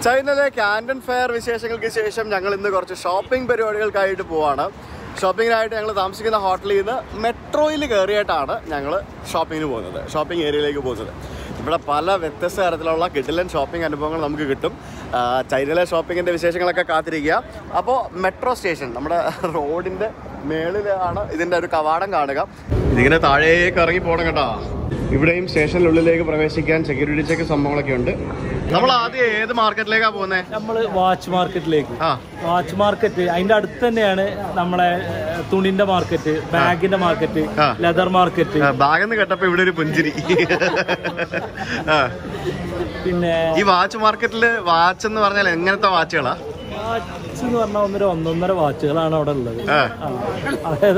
ചൈനയിലെ Camden fair വിശേഷങ്ങൾക്ക് ശേഷം ഞങ്ങൾ ഇന്ന് കുറച്ച് ഷോപ്പിംഗ് പരിപാടികൾക്കായിട്ട് പോവാണ് ഷോപ്പിങ്ങിനായിട്ട് ഞങ്ങൾ താമസിക്കുന്ന ഹോട്ടലിൽ നിന്ന് മെട്രോയിൽ കയറിയിട്ടാണ് ഞങ്ങൾ ഷോപ്പിങ്ങിന് പോകുന്നത് ഷോപ്പിംഗ് ഏരിയയിലേക്ക് പോകുന്നത് ഇവിടെ പല വ്യത്യസ്ത തരത്തിലുള്ള കിഡിലൻ ഷോപ്പിംഗ് അനുഭവങ്ങൾ നമുക്ക് കിട്ടും ആ, ചൈനയിലെ ഷോപ്പിങ്ങിൻ്റെ വിശേഷങ്ങളൊക്കെ കാത്തിരിക്കുക അപ്പോൾ മെട്രോ സ്റ്റേഷൻ നമ്മുടെ റോഡിൻ്റെ മേളിലാണ് ഇതിൻ്റെ ഒരു കവാടം കാണുക ഇതിങ്ങനെ താഴേക്ക് ഇറങ്ങി പോകണം കേട്ടോ ഇവിടെയും സ്റ്റേഷനിലുള്ളിലേക്ക് പ്രവേശിക്കാൻ സെക്യൂരിറ്റി ചെക്ക് സംഭവങ്ങളൊക്കെ ഉണ്ട് നമ്മൾ ആദ്യം ഏത് മാർക്കറ്റിലേക്കാ പോകുന്നത് നമ്മള് വാച്ച് മാർക്കറ്റിലേക്ക് ആ വാച്ച് മാർക്കറ്റ് അതിന്റെ അടുത്ത് തന്നെയാണ് നമ്മളെ ഏഹ്, തുണിന്റെ മാർക്കറ്റ് ബാഗിന്റെ മാർക്കറ്റ് ആ. ലെതർ മാർക്കറ്റ് ബാഗെന്ന് കേട്ടപ്പോ ഇവിടെ ഒരു പുഞ്ചിരി ആ. പിന്നെ ഈ വാച്ച് മാർക്കറ്റില് വാച്ച് എന്ന് പറഞ്ഞാൽ എങ്ങനത്തെ വാച്ചുകളാ വാച്ച് എന്ന് പറഞ്ഞാൽ ഒന്നര ഒന്നൊന്നര വാച്ചുകളാണ് അവിടെ ഉള്ളത് ആ. ആ. അതായത്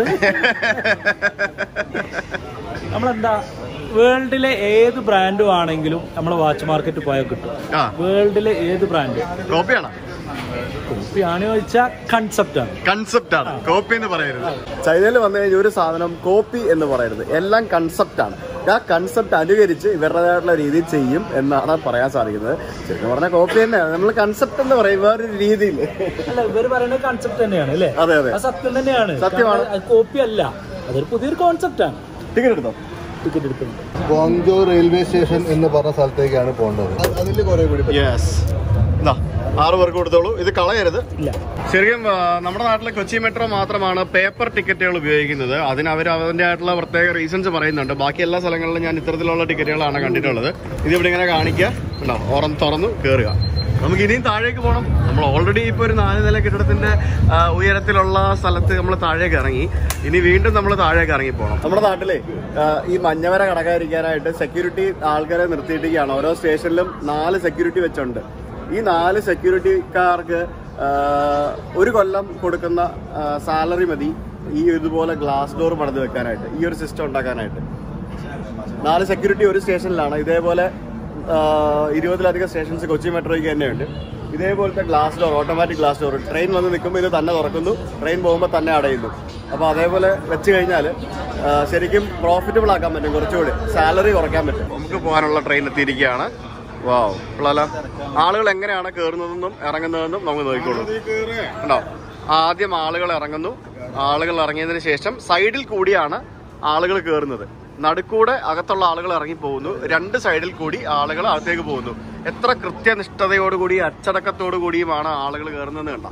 നമ്മളെന്താ വേൾഡിലെ ഏത് ബ്രാൻഡ് ആണെങ്കിലും നമ്മളെ വാച്ച് മാർക്കറ്റ് പോയാൽ കിട്ടും ആ വേൾഡിലെ ഏത് ബ്രാൻഡ് കോപ്പിയാണോ കോപ്പിയാണ് ചോദിച്ചാൽ കൺസെപ്റ്റ് ആണ് കൺസെപ്റ്റ് ആണ് കോപ്പി എന്ന് പറയരുത് ചൈനയിൽ വന്നു കഴിഞ്ഞാൽ ഒരു സാധനം കോപ്പി എന്ന് പറയരുത് എല്ലാം കൺസെപ്റ്റ് ആണ് ആ കൺസെപ്റ്റ് അനുകരിച്ച് ഇവരുടേതായിട്ടുള്ള രീതിയിൽ ചെയ്യും എന്നാണ് പറയാൻ സാധിക്കുന്നത് ശരിക്കും പറഞ്ഞാൽ കോപ്പി തന്നെ നമ്മൾ കൺസെപ്റ്റ് എന്ന് പറയും വേറൊരു രീതിയിൽ അല്ല ഇവര് പറയുന്നത് കൺസെപ്റ്റ് തന്നെയാണ് അല്ലേ അതെ അതെ അത് സത്യം തന്നെയാണ് സത്യമാണ്. കാരണം അത് കോപ്പി അല്ല അതൊരു പുതിയൊരു കോൺസെപ്റ്റ് ആണ് ടിക്കറ്റ് എടുത്തോ ടിക്കറ്റ് എടുക്കുന്നത് ഗോങ്ജോ റെയിൽവേ സ്റ്റേഷൻ എന്ന് പറഞ്ഞ സ്ഥലത്തേക്കാണ് പോകേണ്ടത് അതിൽ കുറെ കൂടി യെസ് എന്താ ആറ് പേർക്ക് കൊടുത്തോളൂ ഇത് കളയരുത് ഇല്ല ശരിക്കും ആ, നമ്മുടെ നാട്ടിലെ കൊച്ചി മെട്രോ മാത്രമാണ് പേപ്പർ ടിക്കറ്റുകൾ ഉപയോഗിക്കുന്നത് അതിന് അവർ അതിൻ്റെ ആയിട്ടുള്ള പ്രത്യേക റീസൺസ് പറയുന്നുണ്ട് ബാക്കി എല്ലാ സ്ഥലങ്ങളിലും ഞാൻ ഇത്തരത്തിലുള്ള ടിക്കറ്റുകളാണ് കണ്ടിട്ടുള്ളത് ഇത് ഇവിടെ ഇങ്ങനെ കാണിക്കുക ഉണ്ടോ ഓറം തുറന്നു കയറുക നമുക്ക് ഇനിയും താഴേക്ക് പോകണം നമ്മൾ ഓൾറെഡി ഇപ്പോൾ ഒരു നാല് നില കെട്ടിടത്തിന്റെ ആ, ഉയരത്തിലുള്ള സ്ഥലത്ത് നമ്മൾ താഴേക്ക് ഇറങ്ങി ഇനി വീണ്ടും നമ്മൾ താഴേക്ക് ഇറങ്ങി പോകണം നമ്മുടെ നാട്ടിലെ ആ, ഈ മഞ്ഞവര കടക്കാതിരിക്കാനായിട്ട് സെക്യൂരിറ്റി ആൾക്കാരെ നിർത്തിയിട്ടിരിക്കുകയാണ് ഓരോ സ്റ്റേഷനിലും നാല് സെക്യൂരിറ്റി വെച്ചുണ്ട് ഈ നാല് സെക്യൂരിറ്റിക്കാർക്ക് ആഹ്, ഒരു കൊല്ലം കൊടുക്കുന്ന സാലറി മതി ഈ ഇതുപോലെ ഗ്ലാസ് ഡോർ പണിത് വെക്കാനായിട്ട് ഈ ഒരു സിസ്റ്റം ഉണ്ടാക്കാനായിട്ട് നാല് സെക്യൂരിറ്റി ഒരു സ്റ്റേഷനിലാണ് ഇതേപോലെ ആഹ്, ഇരുപതിലധികം സ്റ്റേഷൻസ് കൊച്ചി മെട്രോയ്ക്ക് തന്നെയുണ്ട് ഇതേപോലത്തെ glass door automatic glass door train വന്ന് നിൽക്കുമ്പോൾ ഇത് തന്നെ തുറക്കുന്നു ട്രെയിൻ പോകുമ്പോൾ തന്നെ അടയുന്നു അപ്പോൾ അതേപോലെ വെച്ച് കഴിഞ്ഞാൽ ശരിക്കും പ്രോഫിറ്റബിൾ ആക്കാൻ പറ്റും കുറച്ചുകൂടി സാലറി കുറയ്ക്കാൻ പറ്റും നമുക്ക് പോകാനുള്ള ട്രെയിൻ എത്തിയിരിക്കുകയാണ് വാവ് കൊള്ളാലോ ആളുകൾ എങ്ങനെയാണ് കയറുന്നതെന്നും ഇറങ്ങുന്നതെന്നും നമുക്ക് നോക്കിക്കോളൂ ഉണ്ടോ ആദ്യം ആളുകൾ ഇറങ്ങുന്നു ആളുകൾ ഇറങ്ങിയതിന് ശേഷം സൈഡിൽ കൂടിയാണ് ആളുകൾ കയറുന്നത് നടുക്കൂടെ അകത്തുള്ള ആളുകൾ ഇറങ്ങി പോകുന്നു രണ്ട് സൈഡിൽ കൂടി ആളുകൾ അകത്തേക്ക് പോകുന്നു എത്ര കൃത്യനിഷ്ഠതയോടുകൂടി അച്ചടക്കത്തോടു കൂടിയുമാണ് ആളുകൾ കയറുന്നത് കണ്ട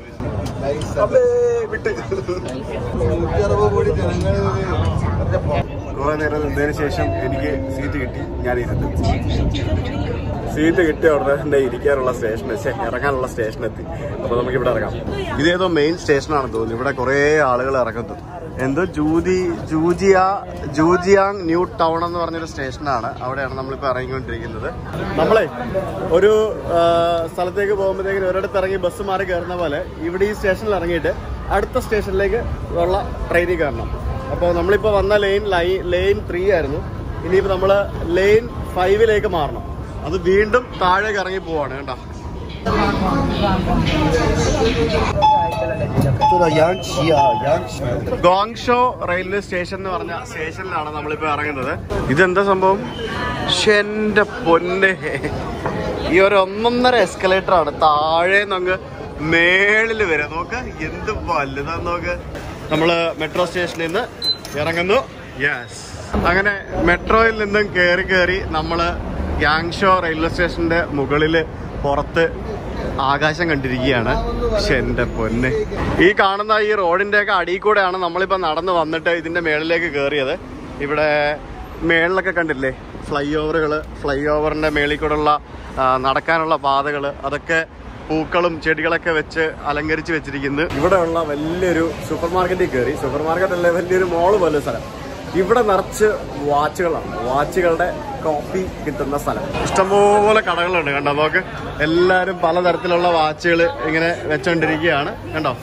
കോടി ജനങ്ങൾ കുറെ നേരം നിന്നതിന് ശേഷം എനിക്ക് സീറ്റ് കിട്ടി ഞാൻ ഇരുന്നു സീറ്റ് കിട്ടിയ ഉടനെ തന്നെ ഇരിക്കാനുള്ള സ്റ്റേഷൻ ഇറങ്ങാനുള്ള സ്റ്റേഷൻ എത്തി അപ്പൊ നമുക്ക് ഇവിടെ ഇറങ്ങാം ഇതേതോ മെയിൻ സ്റ്റേഷനാണെന്ന് തോന്നുന്നു ഇവിടെ കുറെ ആളുകൾ ഇറങ്ങുന്നു എന്തോ ജൂതി ജൂജിയ ജൂജിയാങ് ന്യൂ ടൗൺ എന്ന് പറഞ്ഞൊരു സ്റ്റേഷനാണ് അവിടെയാണ് നമ്മളിപ്പോൾ ഇറങ്ങിക്കൊണ്ടിരിക്കുന്നത് നമ്മളെ ഒരു ആ, സ്ഥലത്തേക്ക് പോകുമ്പോഴത്തേക്കും ഒരിടത്ത് ഇറങ്ങി ബസ് മാറി കയറുന്ന പോലെ ഇവിടെ ഈ സ്റ്റേഷനിൽ ഇറങ്ങിയിട്ട് അടുത്ത സ്റ്റേഷനിലേക്ക് ഉള്ള ട്രെയിനിൽ കയറണം അപ്പോൾ നമ്മളിപ്പോൾ വന്ന ലൈൻ ലൈ ലൈൻ ത്രീ ആയിരുന്നു ഇനിയിപ്പോൾ നമ്മൾ ലൈൻ ഫൈവിലേക്ക് മാറണം അത് വീണ്ടും താഴേക്ക് ഇറങ്ങി പോവാണ് കേട്ടോ ഗോങ്ഷോ റെയിൽവേ സ്റ്റേഷൻ എന്ന് പറഞ്ഞ സ്റ്റേഷനിലാണ് നമ്മളിപ്പോൾ ഇറങ്ങുന്നത് ഇതെന്താ സംഭവം ശ്ശെ, എന്റെ പൊന്നെ ഈ ഒരു ഒന്നൊന്നര എസ്കലേറ്റർ ആണ് താഴെ അങ്ങ് മേളിൽ വരെ നോക്ക് എന്ത് വലുതാ നോക്ക് നമ്മള് മെട്രോ സ്റ്റേഷനിൽ നിന്ന് ഇറങ്ങുന്നു യെസ് അങ്ങനെ മെട്രോയിൽ നിന്നും കയറി കയറി നമ്മള് യാങ്ഷോ റെയിൽവേ സ്റ്റേഷന്റെ മുകളില് പുറത്ത് ആകാശം കണ്ടിരിക്കുകയാണ് പക്ഷെ എന്റെ പൊന്നെ ഈ കാണുന്ന ഈ റോഡിന്റെ ഒക്കെ അടിയിൽ കൂടെയാണ് നമ്മളിപ്പോ നടന്നു വന്നിട്ട് ഇതിന്റെ മേളിലേക്ക് കയറിയത് ഇവിടെ മേളിലൊക്കെ കണ്ടില്ലേ ഫ്ലൈ ഓവറുകൾ ഫ്ലൈ ഓവറിന്റെ മേളിൽ കൂടെയുള്ള ആ, നടക്കാനുള്ള പാതകൾ അതൊക്കെ പൂക്കളും ചെടികളൊക്കെ വെച്ച് അലങ്കരിച്ച് വെച്ചിരിക്കുന്നു ഇവിടെയുള്ള വലിയൊരു സൂപ്പർ മാർക്കറ്റിൽ കയറി സൂപ്പർ മാർക്കറ്റ് അല്ലേ വലിയൊരു മോള് പോലെ സ്ഥലം ഇവിടെ നിറച്ച് വാച്ചുകളാണ് വാച്ചുകളുടെ കോപ്പി കിട്ടുന്ന സ്ഥലം ഇഷ്ടംപോലെ കടകളുണ്ട് കണ്ടോ നോക്ക് എല്ലാരും പലതരത്തിലുള്ള വാച്ചുകൾ ഇങ്ങനെ വെച്ചോണ്ടിരിക്കുകയാണ് കണ്ടോ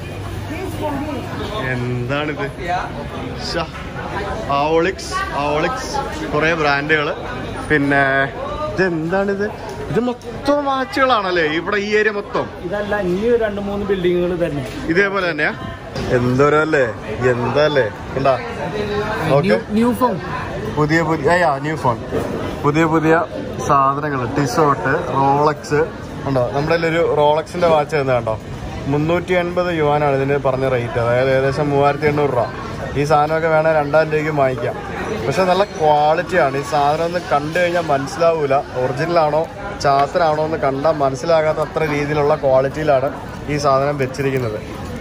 എന്താണിത് ശ്ശ. ആവോളിക്സ് ആവോളിക്സ് കുറെ ബ്രാൻഡുകൾ പിന്നെ ഇതെന്താണിത് ഇത് മൊത്തം വാച്ചുകളാണല്ലേ ഇവിടെ ഈ ഏരിയ മൊത്തം ഇതല്ല ഇനി രണ്ട് മൂന്ന് ബിൽഡിങ്ങുകൾ തന്നെ ഇതേപോലെ തന്നെയാ എന്തോരല്ലേ എന്താല്ലേ കണ്ടാ നോക്ക് ന്യൂ ഫോൺ പുതിയ പുതിയ ന്യൂ ഫോൺ പുതിയ പുതിയ സാധനങ്ങൾ ടിസോട്ട് റോളക്സ് ഉണ്ടോ നമ്മുടെ കയ്യിൽ ഒരു റോളക്സിന്റെ വാച്ച് തന്നെ കണ്ടോ മുന്നൂറ്റി എൺപത് യുവാനാണ് ഇതിന് പറഞ്ഞ റേറ്റ് അതായത് ഏകദേശം മൂവായിരത്തി എണ്ണൂറ് രൂപ ഈ സാധനമൊക്കെ വേണേൽ രണ്ടായിരം രൂപയ്ക്ക് വാങ്ങിക്കാം പക്ഷെ നല്ല ക്വാളിറ്റിയാണ് ഈ സാധനം ഒന്ന് കണ്ടു കഴിഞ്ഞാൽ മനസ്സിലാവൂല ഒറിജിനൽ ആണോ ചാത്തനാണോ എന്ന് കണ്ടാൽ മനസ്സിലാകാത്ത അത്ര രീതിയിലുള്ള ക്വാളിറ്റിയിലാണ് ഈ സാധനം വെച്ചിരിക്കുന്നത്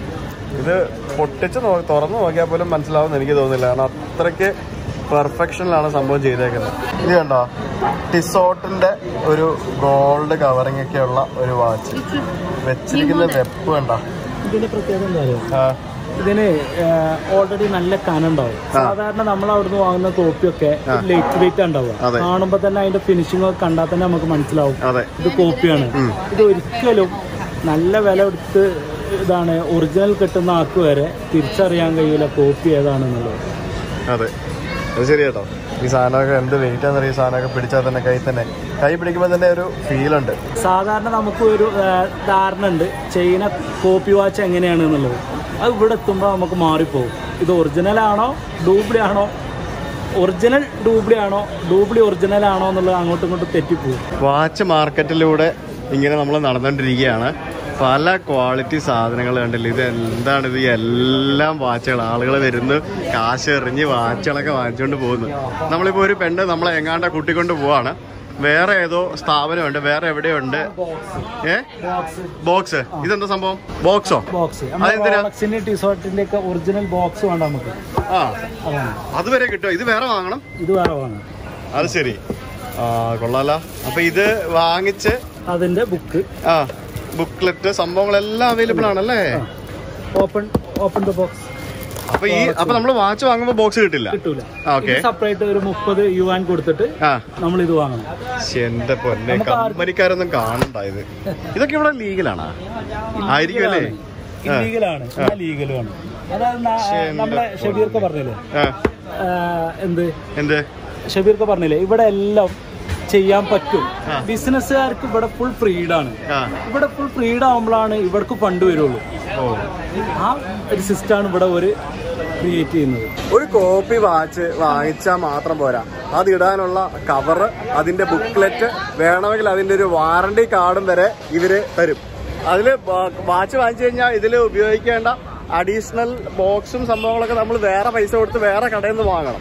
ഇത് പൊട്ടിച്ച് നോ തുറന്നു നോക്കിയാൽ പോലും മനസ്സിലാവുമെന്ന് എനിക്ക് തോന്നുന്നില്ല കാരണം അത്രയ്ക്ക് പെർഫെക്ഷനിലാണ് സംഭവം ചെയ്തേക്കുന്നത് ഇത് കണ്ടോ ടിസോട്ടിന്റെ ഒരു ഗോൾഡ് കവറിംഗ് ഒക്കെ ഉള്ള ഒരു വാച്ച് വെച്ചിരിക്കുന്ന വെപ്പ് കണ്ടോ ഇതിന്റെ പ്രത്യേകത എന്താ അറിയോ ആ, ഇതിന് ഓൾറെഡി നല്ല കനുണ്ടാവും സാധാരണ നമ്മൾ അവിടുന്ന് വാങ്ങുന്ന കോപ്പിയൊക്കെ ലൈറ്റ് വെയിറ്റ് ഉണ്ടാവുക അതെ. കാണുമ്പോൾ തന്നെ അതിന്റെ ഫിനിഷിംഗ് ഒക്കെ കണ്ടാൽ തന്നെ നമുക്ക് മനസ്സിലാവും അതെ ഇത് കോപ്പിയാണ് ഇത് ഒരിക്കലും നല്ല വില കൊടുത്ത് ഇതാണ് ഒറിജിനൽ കിട്ടുന്ന ആൾക്ക് വരെ തിരിച്ചറിയാൻ കഴിയില്ല കോപ്പി ഏതാണെന്നുള്ളത് അതെ അത് ശരി കേട്ടോ ഈ സാധനമൊക്കെ എന്ത് വെയിറ്റ് ആണെന്നറിയ ഈ സാധനമൊക്കെ പിടിച്ചാൽ തന്നെ കൈ തന്നെ കൈ പിടിക്കുമ്പോൾ തന്നെ ഒരു ഫീൽ ഉണ്ട് സാധാരണ നമുക്ക് ഒരു ആ, ധാരണ ഉണ്ട് ചൈന കോപ്പി വാച്ച് എങ്ങനെയാണ് എന്നുള്ളത് അത് ഇവിടെ എത്തുമ്പോൾ നമുക്ക് മാറിപ്പോകും ഇത് ഒറിജിനൽ ആണോ ഡ്യൂപ്ലി ആണോ ഒറിജിനൽ ഡ്യൂപ്ലി ആണോ ഡ്യൂപ്ലി ഒറിജിനൽ ആണോ എന്നുള്ളത് അങ്ങോട്ടും ഇങ്ങോട്ടും തെറ്റിപ്പോകും വാച്ച് മാർക്കറ്റിലൂടെ ഇങ്ങനെ നമ്മൾ നടന്നുകൊണ്ടിരിക്കുകയാണ് പല ക്വാളിറ്റി സാധനങ്ങൾ കണ്ടില്ല ഇത് എന്താണ് ഇത് എല്ലാം വാച്ചുകൾ ആളുകൾ വരുന്നു കാശ് എറിഞ്ഞ് വാച്ചുകളൊക്കെ വാങ്ങിച്ചുകൊണ്ട് പോകുന്നു നമ്മളിപ്പോൾ ഒരു പെണ്ണ് നമ്മളെ എങ്ങാണ്ട കൂട്ടിക്കൊണ്ട് പോവാണ് വേറെ ഏതോ സ്ഥാപനമുണ്ട് വേറെ എവിടെയുണ്ട് ഏ ബോക്സ് ഇതെന്താ സംഭവം ബോക്സോ ബോക്സ് അതെന്തിനാ? ബോക്സിന്റെ ടീഷർട്ടിന്റെ ഒക്കെ ഒറിജിനൽ ബോക്സ് വേണ്ട നമുക്ക് ആ അതാണ് അതുവരെ കിട്ടുമോ ഇത് വേറെ വാങ്ങണം ഇത് വേറെ വാങ്ങാം അത് ശരി ആ കൊള്ളാല അപ്പൊ ഇത് വാങ്ങിച്ച് അതിന്റെ ബുക്ക് ആ ബുക്ക്ലെറ്റ് സംഭവങ്ങളെല്ലാം അവൈലബിൾ ആണല്ലേ ഓപ്പൺ ഓപ്പൺ ദ ബോക്സ് അപ്പൊ ഈ അപ്പൊ നമ്മൾ വാച്ച് വാങ്ങുമ്പോ ബോക്സ് കിട്ടില്ല കിട്ടൂല ഓക്കെ സെപ്പറേറ്റ് ഒരു മുപ്പത് യുവാൻ കൊടുത്തിട്ട് ആ നമ്മൾ ഇത് വാങ്ങണം ശ്ശെ, എന്റെ പൊന്നെ കമ്പനിക്കാരൊന്നും കാണണ്ട ഇത് ഇതൊക്കെ ഇവിടെ ലീഗലാണോ ആയിരിക്കും അല്ലേ ഇല്ലീഗലാണ് ഞാൻ ലീഗലുമാണ് അതായത് നാ- നമ്മളെ ഷബീർക്ക് പറഞ്ഞില്ലേ ആ ആ, എന്ത് എന്ത് ഷബീർക്ക് പറഞ്ഞില്ലേ ഇവിടെ എല്ലാം ചെയ്യാൻ പറ്റും ബിസിനസ്സുകാർക്ക് ഇവിടെ ഫുൾ ഫ്രീഡാണ് ആ ഇവിടെ ഫുൾ ഫ്രീഡം ആകുമ്പോഴാണ് ഇവർക്ക് ഫണ്ട് വരുള്ളൂ ഓ ആ ഒരു സിസ്റ്റമാണ് ഇവിടെ ഒരു ക്രിയേറ്റ് ചെയ്യുന്നത് ഒരു കോപ്പി വാച്ച് വാങ്ങിച്ചാൽ മാത്രം പോരാ അത് ഇടാനുള്ള കവറ് അതിന്റെ ബുക്ക്ലെറ്റ് വേണമെങ്കിൽ അതിന്റെ ഒരു വാറണ്ടി കാർഡും വരെ ഇവര് തരും അതില് വാച്ച് വാങ്ങിച്ചു കഴിഞ്ഞാൽ ഇതിൽ ഉപയോഗിക്കേണ്ട അഡീഷണൽ ബോക്സും സംഭവങ്ങളൊക്കെ നമ്മൾ വേറെ പൈസ കൊടുത്ത് വേറെ കടയിൽ നിന്ന് വാങ്ങണം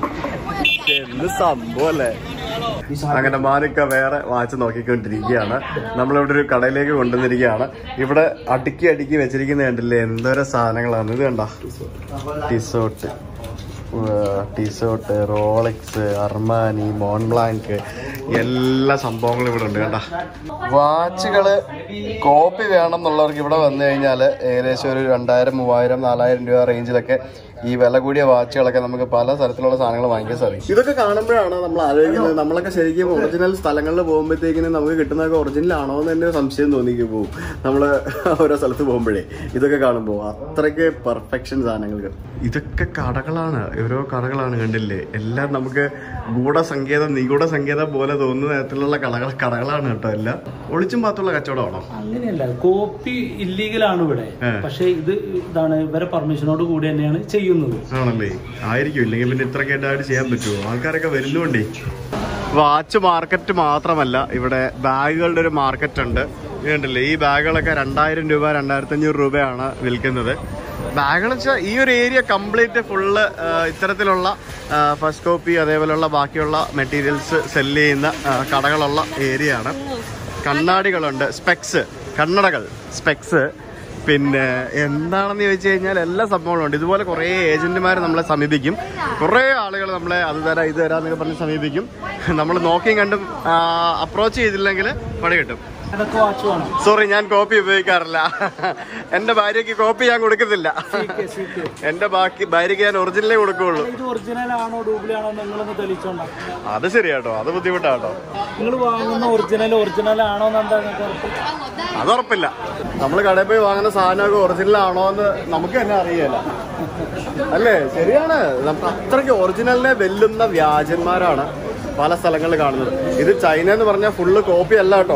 എന്ത് സംഭവം അല്ലേ അങ്ങനെ മാനിക്ക വേറെ വാച്ച് നോക്കിക്കൊണ്ടിരിക്കുകയാണ് നമ്മളിവിടെ ഒരു കടയിലേക്ക് കൊണ്ടുവന്നിരിക്കുകയാണ് ഇവിടെ അടുക്കി അടുക്കി വെച്ചിരിക്കുന്ന കണ്ടില്ലേ എന്തോരം സാധനങ്ങളാണ് ഇത് കണ്ട Tissot Tissot Rolex Armani Montblanc എല്ലാ സംഭവങ്ങളും ഇവിടെ ഉണ്ട് കേട്ടാ വാച്ചുകള് കോപ്പി വേണം എന്നുള്ളവർക്ക് ഇവിടെ വന്നു കഴിഞ്ഞാൽ ഏകദേശം ഒരു രണ്ടായിരം മൂവായിരം നാലായിരം രൂപ റേഞ്ചിലൊക്കെ ഈ വില കൂടിയ വാച്ചുകളൊക്കെ നമുക്ക് പല തരത്തിലുള്ള സാധനങ്ങൾ വാങ്ങിക്കാൻ സാധിക്കും ഇതൊക്കെ കാണുമ്പോഴാണ് നമ്മൾ ആലോചിക്കുന്നത് നമ്മളൊക്കെ ശരിക്കും ഒറിജിനൽ സ്ഥലങ്ങളിൽ പോകുമ്പോഴത്തേക്കിന് നമുക്ക് കിട്ടുന്നതൊക്കെ ഒറിജിനൽ ആണോ എന്ന് തന്നെ ഒരു സംശയം തോന്നിക്ക് പോകും നമ്മൾ ഓരോ സ്ഥലത്ത് പോകുമ്പോഴേ ഇതൊക്കെ കാണുമ്പോൾ അത്രയ്ക്ക് പെർഫെക്ഷൻ സാധനങ്ങൾ കിട്ടും ഇതൊക്കെ കടകളാണ് ഓരോ കടകളാണ് കണ്ടില്ലേ എല്ലാം നമുക്ക് ഗൂഢസങ്കേതം നിഗൂഢ സങ്കേതം പോലെ തോന്നുന്ന തരത്തിലുള്ള കടകൾ കടകളാണ് കേട്ടോ എല്ലാം ഒളിച്ചും പാത്തുള്ള കച്ചവടമാണോ അങ്ങനെയല്ല കോപ്പി ഇല്ലീഗലാണ് ഇവിടെ ഏ. പക്ഷെ ഇത് ഇതാണ് ഇവരെ പെർമിഷനോട് കൂടി തന്നെയാണ് ചെയ്യുന്നത് ആണല്ലേ ആയിരിക്കും ഇല്ലെങ്കിൽ പിന്നെ ഇത്ര കേട്ടായിട്ട് ചെയ്യാൻ പറ്റുമോ ആൾക്കാരൊക്കെ വരുന്നുണ്ടേ വാച്ച് മാർക്കറ്റ് മാത്രമല്ല ഇവിടെ ബാഗുകളുടെ ഒരു മാർക്കറ്റ് ഉണ്ട് ഇത് കണ്ടില്ലേ ഈ ബാഗുകളൊക്കെ രണ്ടായിരം രൂപ രണ്ടായിരത്തി അഞ്ഞൂറ് രൂപയാണ് വിൽക്കുന്നത് ബാഗുകൾ വെച്ചാൽ ഈ ഒരു ഏരിയ കംപ്ലീറ്റ് ഫുള്ള് ഇത്തരത്തിലുള്ള ഫസ്റ്റ് കോപ്പി അതേപോലെയുള്ള ബാക്കിയുള്ള മെറ്റീരിയൽസ് സെല് ചെയ്യുന്ന ആ, കടകളുള്ള ഏരിയ ആണ് കണ്ണാടികളുണ്ട് സ്പെക്സ് കണ്ണടകൾ സ്പെക്സ് പിന്നെ എന്താണെന്ന് ചോദിച്ചു കഴിഞ്ഞാൽ എല്ലാ സംഭവങ്ങളും ഉണ്ട് ഇതുപോലെ കുറേ ഏജന്റുമാർ നമ്മളെ സമീപിക്കും കുറേ ആളുകൾ നമ്മളെ അത് തരാം ഇത് തരാം എന്നൊക്കെ പറഞ്ഞ് സമീപിക്കും നമ്മൾ നോക്കിയും കണ്ടും അപ്രോച്ച് ചെയ്തില്ലെങ്കിൽ പണി കിട്ടും അതൊക്കെ വാച്ച് വേണം സോറി ഞാൻ കോപ്പി ഉപയോഗിക്കാറില്ല എന്റെ ഭാര്യയ്ക്ക് കോപ്പി ഞാൻ കൊടുക്കുന്നില്ല എന്റെ ബാക്കി ഭാര്യയ്ക്ക് ഞാൻ ഒറിജിനലേ കൊടുക്കുകയുള്ളൂ ഇത് ഒറിജിനൽ ആണോ ഡ്യൂപ്ലി ആണോ നിങ്ങളൊന്ന് തെളിയിച്ചോണ്ടാ അത് ശരിയാട്ടോ അത് ബുദ്ധിമുട്ടാട്ടോ നിങ്ങൾ വാങ്ങുന്ന ഒറിജിനൽ ഒറിജിനൽ ആണോ എന്നെന്താ നിങ്ങൾക്ക് ഉറപ്പ്? അത് ഉറപ്പില്ല നമ്മൾ കടയിൽ പോയി വാങ്ങുന്ന സാധനമൊക്കെ ഒറിജിനൽ ആണോ എന്ന് നമുക്ക് തന്നെ അറിയില്ല അല്ലേ ശരിയാണ് നമുക്ക് അത്രയ്ക്ക് ഒറിജിനലിനെ വെല്ലുന്ന വ്യാജന്മാരാണ് പല സ്ഥലങ്ങളിൽ കാണുന്നത് ഇത് ചൈന എന്ന് പറഞ്ഞാൽ ഫുള്ള് കോപ്പി അല്ല കേട്ടോ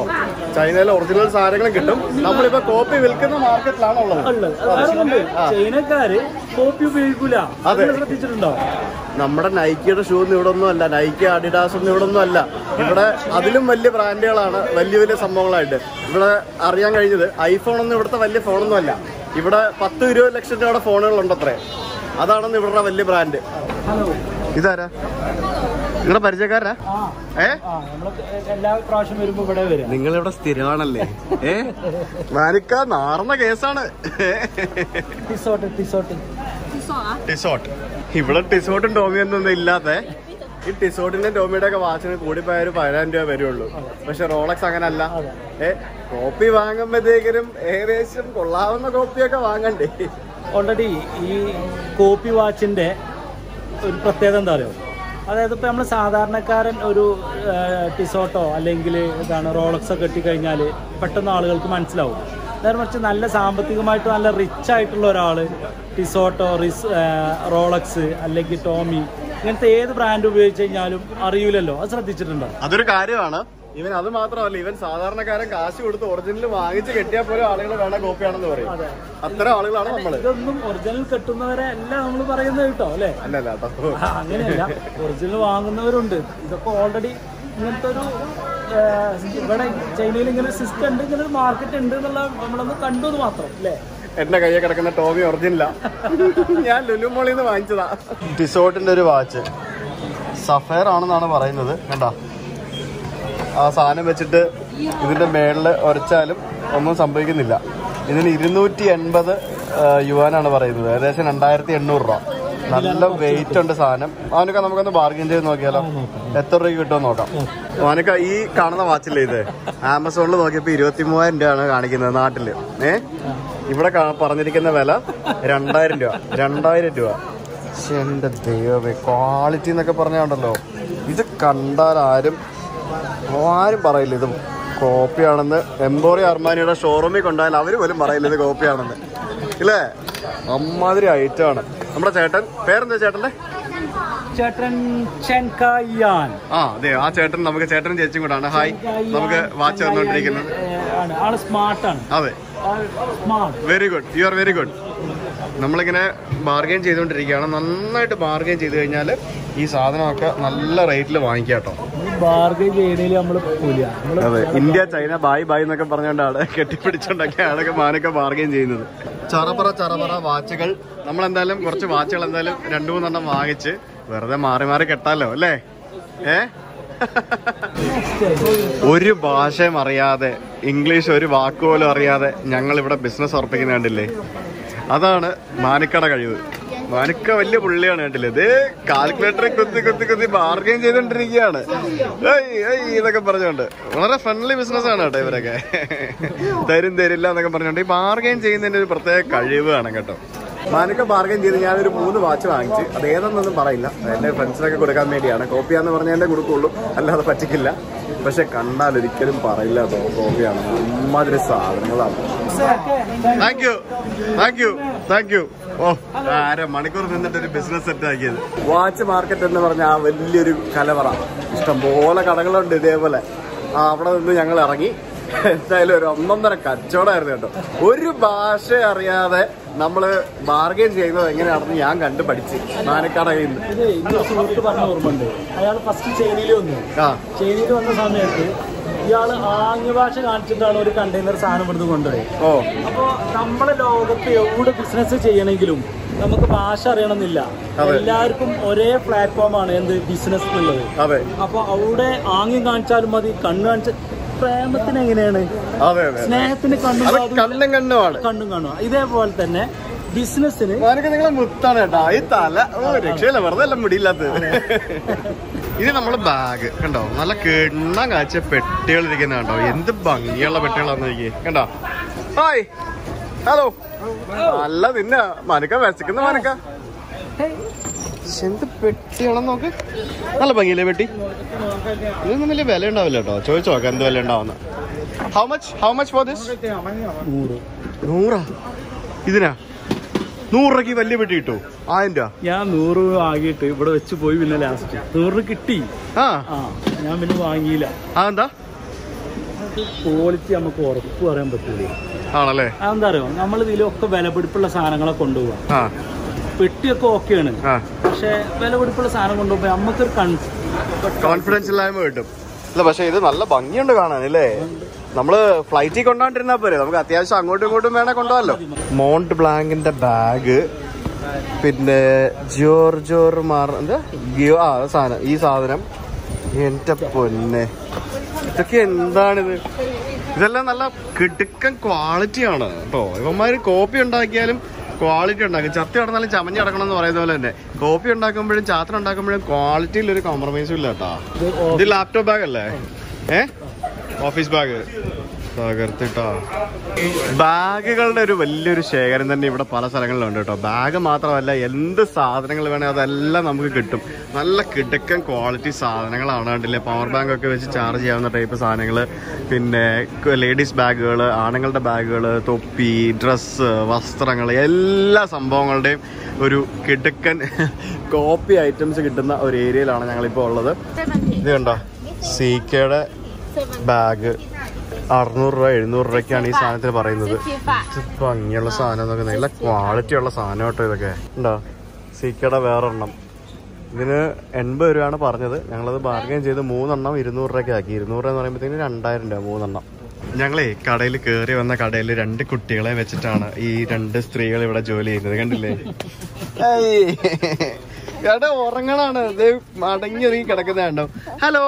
ചൈനയിലെ ഒറിജിനൽ സാധനങ്ങളും കിട്ടും നമ്മളിപ്പോ കോപ്പി വിൽക്കുന്ന മാർക്കറ്റിലാണ് ഉള്ളത് ഉള്ളത് വേറൊന്നുണ്ട് ചൈനക്കാര് കോപ്പി ഉപയോഗിക്കൂല അതെ. അത് ശ്രദ്ധിച്ചിട്ടുണ്ടോ നമ്മുടെ നൈക്കിയുടെ ഷൂ ഒന്നും ഇവിടെ ഒന്നും അല്ല നൈക്കി അഡിഡാസ് ഒന്നും ഇവിടെ ഒന്നും അല്ല ഇവിടെ അതിലും വലിയ ബ്രാൻഡുകളാണ് വലിയ വലിയ സംഭവങ്ങളായിട്ട് ഇവിടെ അറിയാൻ കഴിഞ്ഞത് ഐഫോൺ ഒന്നും ഇവിടുത്തെ വലിയ ഫോണൊന്നും അല്ല ഇവിടെ പത്ത് ഇരുപത് ലക്ഷം രൂപയുടെ ഫോണുകളുണ്ട് അത്രേ അതാണെന്ന് ഇവരുടെ വലിയ ബ്രാൻഡ് ഹലോ ഇതാരാ നിങ്ങളുടെ പരിചയക്കാരാ ആ ഏ ആ നമ്മള് എല്ലാ പ്രാവശ്യം വരുമ്പോ ഇവിടെ വരാം നിങ്ങൾ ഇവിടെ സ്ഥിരമാണല്ലേ ഏ മാനിക്ക നാർന്ന കേസാണ് ടിസോട്ട് ടിസോട്ട് ടിസോട്ട് ഇവിടെ ടിസോട്ടും ടോമിയൊന്നും ഇല്ലാത്ത ഈ ടിസോട്ടിന്റെ ടോമിയുടെ ഒക്കെ വാച്ചിന് കൂടിപ്പോയ ഒരു പതിനായിരം രൂപ വരുള്ളൂ പക്ഷെ റോളക്സ് അങ്ങനല്ല ഏ കോപ്പി വാങ്ങുമ്പോഴത്തേക്കിനും ഏകദേശം കൊള്ളാവുന്ന കോപ്പിയൊക്കെ വാങ്ങണ്ടേ ഓൾറെഡി ഈ കോപ്പി വാച്ചിന്റെ ഒരു പ്രത്യേകത എന്താ പറയുക അതായത് ഇപ്പൊ നമ്മൾ സാധാരണക്കാരൻ ഒരു ആ, ടിസോട്ടോ അല്ലെങ്കിൽ ഇതാണ് റോളക്സ് ഒക്കെ കിട്ടിക്കഴിഞ്ഞാൽ പെട്ടെന്ന് ആളുകൾക്ക് മനസ്സിലാവും നേരെ മറിച്ച് നല്ല സാമ്പത്തികമായിട്ട് നല്ല റിച്ച് ആയിട്ടുള്ള ഒരാൾ ടിസോട്ടോ റിസ് ആ, റോളക്സ് അല്ലെങ്കിൽ ടോമി ഇങ്ങനത്തെ ഏത് ബ്രാൻഡ് ഉപയോഗിച്ച് കഴിഞ്ഞാലും അറിയൂലല്ലോ അത് ശ്രദ്ധിച്ചിട്ടുണ്ടോ അതൊരു കാര്യമാണ് ഇവൻ അത് മാത്രമല്ല ഇവൻ സാധാരണക്കാരൻ കാശ് കൊടുത്ത് ഒറിജിനൽ വാങ്ങിച്ച് കെട്ടിയാൽ പോലും ആളുകൾ വേണ്ട കോപ്പിയാണെന്ന് പറയും അത്തരം ആളുകളാണ് നമ്മള് ഇതൊന്നും ഒറിജിനൽ കെട്ടുന്നവരെ അല്ല നമ്മൾ പറയുന്നത് കേട്ടോ അല്ലേ അല്ലല്ല കേട്ടോ ആ, അങ്ങനെയല്ല ഒറിജിനൽ വാങ്ങുന്നവരുണ്ട് ഇതൊക്കെ ഓൾറെഡി ഇങ്ങനത്തെ ഒരു ആ, ഇവിടെ ചൈനയിൽ ഇങ്ങനെ സിസ്റ്റം ഉണ്ട് ഇങ്ങനെ ഒരു മാർക്കറ്റ് ഉണ്ട് എന്നുള്ള നമ്മളൊന്ന് കണ്ടു എന്ന് മാത്രം അല്ലേ എന്റെ കയ്യിൽ കിടക്കുന്ന ടോമി ഒറിജിനല ഞാൻ ലുലുമോളിൽ നിന്ന് വാങ്ങിച്ചതാ ടിസോട്ടിന്റെ ഒരു വാച്ച് സഫയർ ആണെന്നാണ് പറയുന്നത് കണ്ടോ ആ സാധനം വെച്ചിട്ട് ഇതിന്റെ മേളില് ഉരച്ചാലും ഒന്നും സംഭവിക്കുന്നില്ല ഇതിന് ഇരുന്നൂറ്റി എൺപത് യുവാനാണ് പറയുന്നത് ഏകദേശം രണ്ടായിരത്തി എണ്ണൂറ് രൂപ നല്ല വെയിറ്റ് ഉണ്ട് സാധനം അവനൊക്കെ നമുക്കൊന്ന് ബാർഗിൻ ചെയ്ത് നോക്കിയാലോ എത്ര രൂപ കിട്ടുമെന്ന് നോക്കാം അവനൊക്കെ ഈ കാണുന്ന വാച്ചില്ലേ ഇത് ആമസോണിൽ നോക്കിയപ്പോ ഇരുപത്തി മൂവായിരം രൂപയാണ് കാണിക്കുന്നത് നാട്ടില് ഏ ഇവിടെ കാ- പറഞ്ഞിരിക്കുന്ന വില രണ്ടായിരം രൂപ രണ്ടായിരം രൂപ ശ്ശെ, എന്റെ ദൈവമേ ക്വാളിറ്റി എന്നൊക്കെ പറഞ്ഞുണ്ടല്ലോ ഇത് കണ്ടാൽ ആരും ആരും പറയില്ല ഇത് കോപ്പിയാണെന്ന് എംബോറി അർമാനിയുടെ ഷോറൂമിൽ കൊണ്ടുപോയാൽ അവര് പോലും പറയില്ല ഇത് കോപ്പിയാണെന്ന് ഇല്ലേ അമ്മാതിരി ഐറ്റമാണ് നമ്മുടെ ചേട്ടൻ പേരെന്താ ചേട്ടന്റെ ചേട്ടൻ ചെൻകായാൻ ആ അതെ ആ ചേട്ടൻ നമുക്ക് ചേട്ടനും ചേച്ചിയും കൂടാണ് ഹായ് നമുക്ക് വാച്ച് തന്നുകൊണ്ടിരിക്കുന്നത് ആണ് ആള് സ്മാർട്ടാണ് അതെ smart very good you are very good നമ്മളിങ്ങനെ ബാർഗെയിൻ ചെയ്തുകൊണ്ടിരിക്കുകയാണ് നന്നായിട്ട് ബാർഗെയിൻ ചെയ്ത് കഴിഞ്ഞാൽ ഈ സാധനമൊക്കെ നല്ല റേറ്റിൽ വാങ്ങിക്കാം കേട്ടോ ബാർഗൈൻ ചെയ്യണേല് നമ്മള് പോല നമ്മള് അതെ ഇന്ത്യ ചൈന ബായ് ബായ് എന്നൊക്കെ പറഞ്ഞുകൊണ്ടാണ് കെട്ടിപ്പിടിച്ചുകൊണ്ടൊക്കെ ആളൊക്കെ മാനൊക്കെ ബാർഗെയിൻ ചെയ്യുന്നത് ചറപറ ചറപറ വാച്ചുകൾ നമ്മൾ എന്തായാലും കുറച്ച് വാച്ചുകൾ എന്തായാലും രണ്ടു മൂന്നെണ്ണം വാങ്ങിച്ച് വെറുതെ മാറി മാറി കെട്ടാലോ അല്ലേ ഏ ഒരു ഭാഷയും അറിയാതെ ഇംഗ്ലീഷ് ഒരു വാക്ക് പോലും അറിയാതെ ഞങ്ങൾ ഇവിടെ ബിസിനസ് ഉറപ്പിക്കുന്ന കണ്ടില്ലേ അതാണ് മാനിക്കട കഴിവ് മാനിക്ക വലിയ പുള്ളിയാണ് കണ്ടില്ലേ ഇത് കാൽക്കുലേറ്ററെ കുത്തി കുത്തി കുത്തി ബാർഗെയിൻ ചെയ്തോണ്ടിരിക്കുകയാണ് ഏയ് ഏയ് ഇതൊക്കെ പറഞ്ഞുകൊണ്ട് വളരെ ഫ്രണ്ട്ലി ബിസിനസ് ആണ് കേട്ടോ ഇവരൊക്കെ തരും തരില്ല എന്നൊക്കെ പറഞ്ഞുകൊണ്ട് ഈ ബാർഗെയിൻ ചെയ്യുന്നതിന്റെ ഒരു പ്രത്യേക കഴിവാണ് കേട്ടോ മാനിക്ക ബാർഗെയിൻ ചെയ്ത് ഞാനൊരു മൂന്ന് വാച്ച് വാങ്ങിച്ച് അത് ഏതെന്നൊന്നും പറയില്ല എന്റെ ഫ്രണ്ട്സിനൊക്കെ കൊടുക്കാൻ വേണ്ടിയാണ് കോപ്പിയാന്ന് പറഞ്ഞാലേ കൊടുക്കുള്ളൂ അല്ലാതെ പറ്റിക്കില്ല പക്ഷെ കണ്ടാൽ ഒരിക്കലും പറയില്ല കേട്ടോ കോപ്പിയാണ് അമ്മാതിരി സാധനങ്ങളാണ് thank you thank you thank you ഓ അര മണിക്കൂർ നിന്നിട്ട് ഒരു ബിസിനസ് സെറ്റ് ആക്കിയത് വാച്ച് മാർക്കറ്റ് എന്ന് പറഞ്ഞ ആ വലിയൊരു കലവറ ഇഷ്ടംപോലെ കടകളുണ്ട് ഇതേപോലെ ആ അവിടെ നിന്ന് ഞങ്ങൾ ഇറങ്ങി എന്തായാലും ഒരു ഒന്നൊന്നര കച്ചവടമായിരുന്നു കേട്ടോ ഒരു ഭാഷ അറിയാതെ നമ്മള് ബാർഗെയിൻ ചെയ്യുന്നത് എങ്ങനെയാണെന്ന് ഞാൻ കണ്ടു പഠിച്ച് മാനക്കടയിൽ നിന്ന് ഇത് എന്റെ സുഹൃത്ത് പറഞ്ഞ ഓർമ്മയുണ്ട് അയാൾ ഫസ്റ്റ് ചൈനയിൽ വന്നു ആ ചൈനയിൽ വന്ന സമയത്ത് ഇയാള് ആംഗ്യ ഭാഷ കാണിച്ചിട്ടാണ് ഒരു കണ്ടെയ്നർ സാധനം ഇവിടുന്ന് കൊണ്ടുപോയി ഓ അപ്പോ നമ്മുടെ ലോകത്ത് എവിടെ ബിസിനസ് ചെയ്യണമെങ്കിലും നമുക്ക് ഭാഷ അറിയണമെന്നില്ല അതെ. എല്ലാവർക്കും ഒരേ പ്ലാറ്റ്ഫോമാണ് എന്ത് ബിസിനസ് ഉള്ളത് അതെ അപ്പൊ അവിടെ ആംഗ്യം കാണിച്ചാലും മതി കണ്ണ് കാണിച്ച പ്രേമത്തിന് എങ്ങനെയാണ് അതെ അതെ സ്നേഹത്തിന് കണ്ണും അത് കാതും കണ്ണും കണ്ണുമാണ് കണ്ണും കാണുക ഇതേപോലെ തന്നെ ബിസിനസ്സിന് മാനൊക്കെ നിങ്ങളെ മുത്താണ് കേട്ടോ ഈ തല ഓ രക്ഷയില്ല വെറുതെ എല്ലാം മുടിയില്ലാത്തത് ഇത് നമ്മള് ബാഗ് കണ്ടോ നല്ല കിണ്ണ കാഴ്ച പെട്ടികൾ ഇരിക്കുന്ന കണ്ടോ എന്ത് ഭംഗിയുള്ള പെട്ടികളാന്ന് നോക്കി കണ്ടോ ഹായ് ഹലോ നല്ല നിന്ന മനക്ക വിശക്കുന്ന മനക്ക എന്ത് പെട്ടിയാണെന്ന് നോക്ക് നല്ല ഭംഗിയില്ലേ പെട്ടി ഇതൊന്നും വലിയ വില ഉണ്ടാവില്ല കേട്ടോ ചോദിച്ചു നോക്കാം എന്ത് വില ഉണ്ടാവുന്ന how much how much for this നൂറാ ഇതിനാ നൂറ് രൂപയ്ക്ക് വലിയ പെട്ടി കിട്ടൂ ആയിരം രൂപ ഞാൻ നൂറ് ആകിയിട്ട് ഇവിടെ വെച്ച് പോയി പിന്നെ ലാസ്റ്റ് നൂറ് കിട്ടി ആ ആ ഞാൻ പിന്നെ വാങ്ങിയില്ല ആ എന്താ നമുക്ക് ക്വാളിറ്റി നമുക്ക് ഉറപ്പ് പറയാൻ പറ്റൂല ആണല്ലേ അതെന്താ അറിയോ നമ്മൾ ഇതിലൊക്കെ വിലപിടിപ്പുള്ള സാധനങ്ങളെ കൊണ്ടുപോകാം ആ പെട്ടിയൊക്കെ ഓക്കെയാണ് ആ പക്ഷെ വിലപിടിപ്പുള്ള സാധനം കൊണ്ടുപോകുമ്പോൾ നമുക്കൊരു കൺ കോൺഫിഡൻസ് ഇല്ലായ്മ കിട്ടും അല്ല പക്ഷെ ഇത് നല്ല ഭംഗിയുണ്ട് കാണാൻ അല്ലേ നമ്മള് ഫ്ലൈറ്റിൽ കൊണ്ടോണ്ടിരുന്നാ പോരെ നമുക്ക് അത്യാവശ്യം അങ്ങോട്ടും ഇങ്ങോട്ടും വേണേ കൊണ്ടുപോകാലോ മോണ്ട് ബ്ലാങ്കിന്റെ ബാഗ് പിന്നെ ജോർജോർ മാർ എന്താ ഗിയോ ആ സാധനം ഈ സാധനം എന്റെ പൊന്നെ ഇതൊക്കെ എന്താണിത് ഇതെല്ലാം നല്ല കിടുക്കൻ ക്വാളിറ്റിയാണ് കേട്ടോ ഇവന്മാര് കോപ്പി ഉണ്ടാക്കിയാലും ക്വാളിറ്റി ഉണ്ടാക്കും ചത്തി കിടന്നാലും ചമഞ്ഞ് കിടക്കണം എന്ന് പറയുന്ന പോലെ തന്നെ കോപ്പി ഉണ്ടാക്കുമ്പോഴും ചാത്ര ഉണ്ടാക്കുമ്പോഴും ക്വാളിറ്റിയിൽ ഒരു കോംപ്രമൈസും ഇല്ല കേട്ടാ ഇത് ലാപ്ടോപ്പ് ബാഗ് അല്ലേ ഏ ഓഫീസ് ബാഗ് തകർത്തിട്ടാ ബാഗുകളുടെ ഒരു വലിയൊരു ശേഖരം തന്നെ ഇവിടെ പല സ്ഥലങ്ങളിലുണ്ട് കേട്ടോ ബാഗ് മാത്രമല്ല എന്ത് സാധനങ്ങൾ വേണേ അതെല്ലാം നമുക്ക് കിട്ടും നല്ല കിടക്കൻ ക്വാളിറ്റി സാധനങ്ങളാണ് കണ്ടില്ലേ പവർ ബാങ്ക് ഒക്കെ വെച്ച് ചാർജ് ചെയ്യാവുന്ന ടൈപ്പ് സാധനങ്ങൾ പിന്നെ ലേഡീസ് ബാഗുകൾ ആണുങ്ങളുടെ ബാഗുകൾ തൊപ്പി ഡ്രസ്സ് വസ്ത്രങ്ങൾ എല്ലാ സംഭവങ്ങളുടെയും ഒരു കിടക്കൻ കോപ്പി ഐറ്റംസ് കിട്ടുന്ന ഒരു ഏരിയയിലാണ് ഞങ്ങളിപ്പോൾ ഉള്ളത് ഇത് കണ്ടോ സി കെയുടെ ബാഗ് അറുന്നൂറ് രൂപ എഴുന്നൂറ് രൂപയ്ക്കാണ് ഈ സാധനത്തിന് പറയുന്നത് ഇത് ഭംഗിയുള്ള സാധനം എന്നൊക്കെ നല്ല ക്വാളിറ്റി ഉള്ള സാധനം കേട്ടോ ഇതൊക്കെ ഉണ്ടോ സീക്കയുടെ വേറൊരെണ്ണം ഇതിന് എൺപത് രൂപയാണ് പറഞ്ഞത് ഞങ്ങളത് ബാർഗൈൻ ചെയ്ത് മൂന്നെണ്ണം ഇരുന്നൂറ് രൂപയ്ക്ക് ആക്കി ഇരുന്നൂറ് രൂപ എന്ന് പറയുമ്പോഴത്തേന് രണ്ടായിരം രൂപ മൂന്നെണ്ണം ഞങ്ങളേ കടയിൽ കയറി വന്ന കടയിൽ രണ്ട് കുട്ടികളെ വെച്ചിട്ടാണ് ഈ രണ്ട് സ്ത്രീകൾ ഇവിടെ ജോലി ചെയ്യുന്നത് കണ്ടില്ലേ ഏയ്. കട ഉറങ്ങണാണ് മടങ്ങി ഒതുങ്ങി കിടക്കുന്ന കണ്ടോ ഹലോ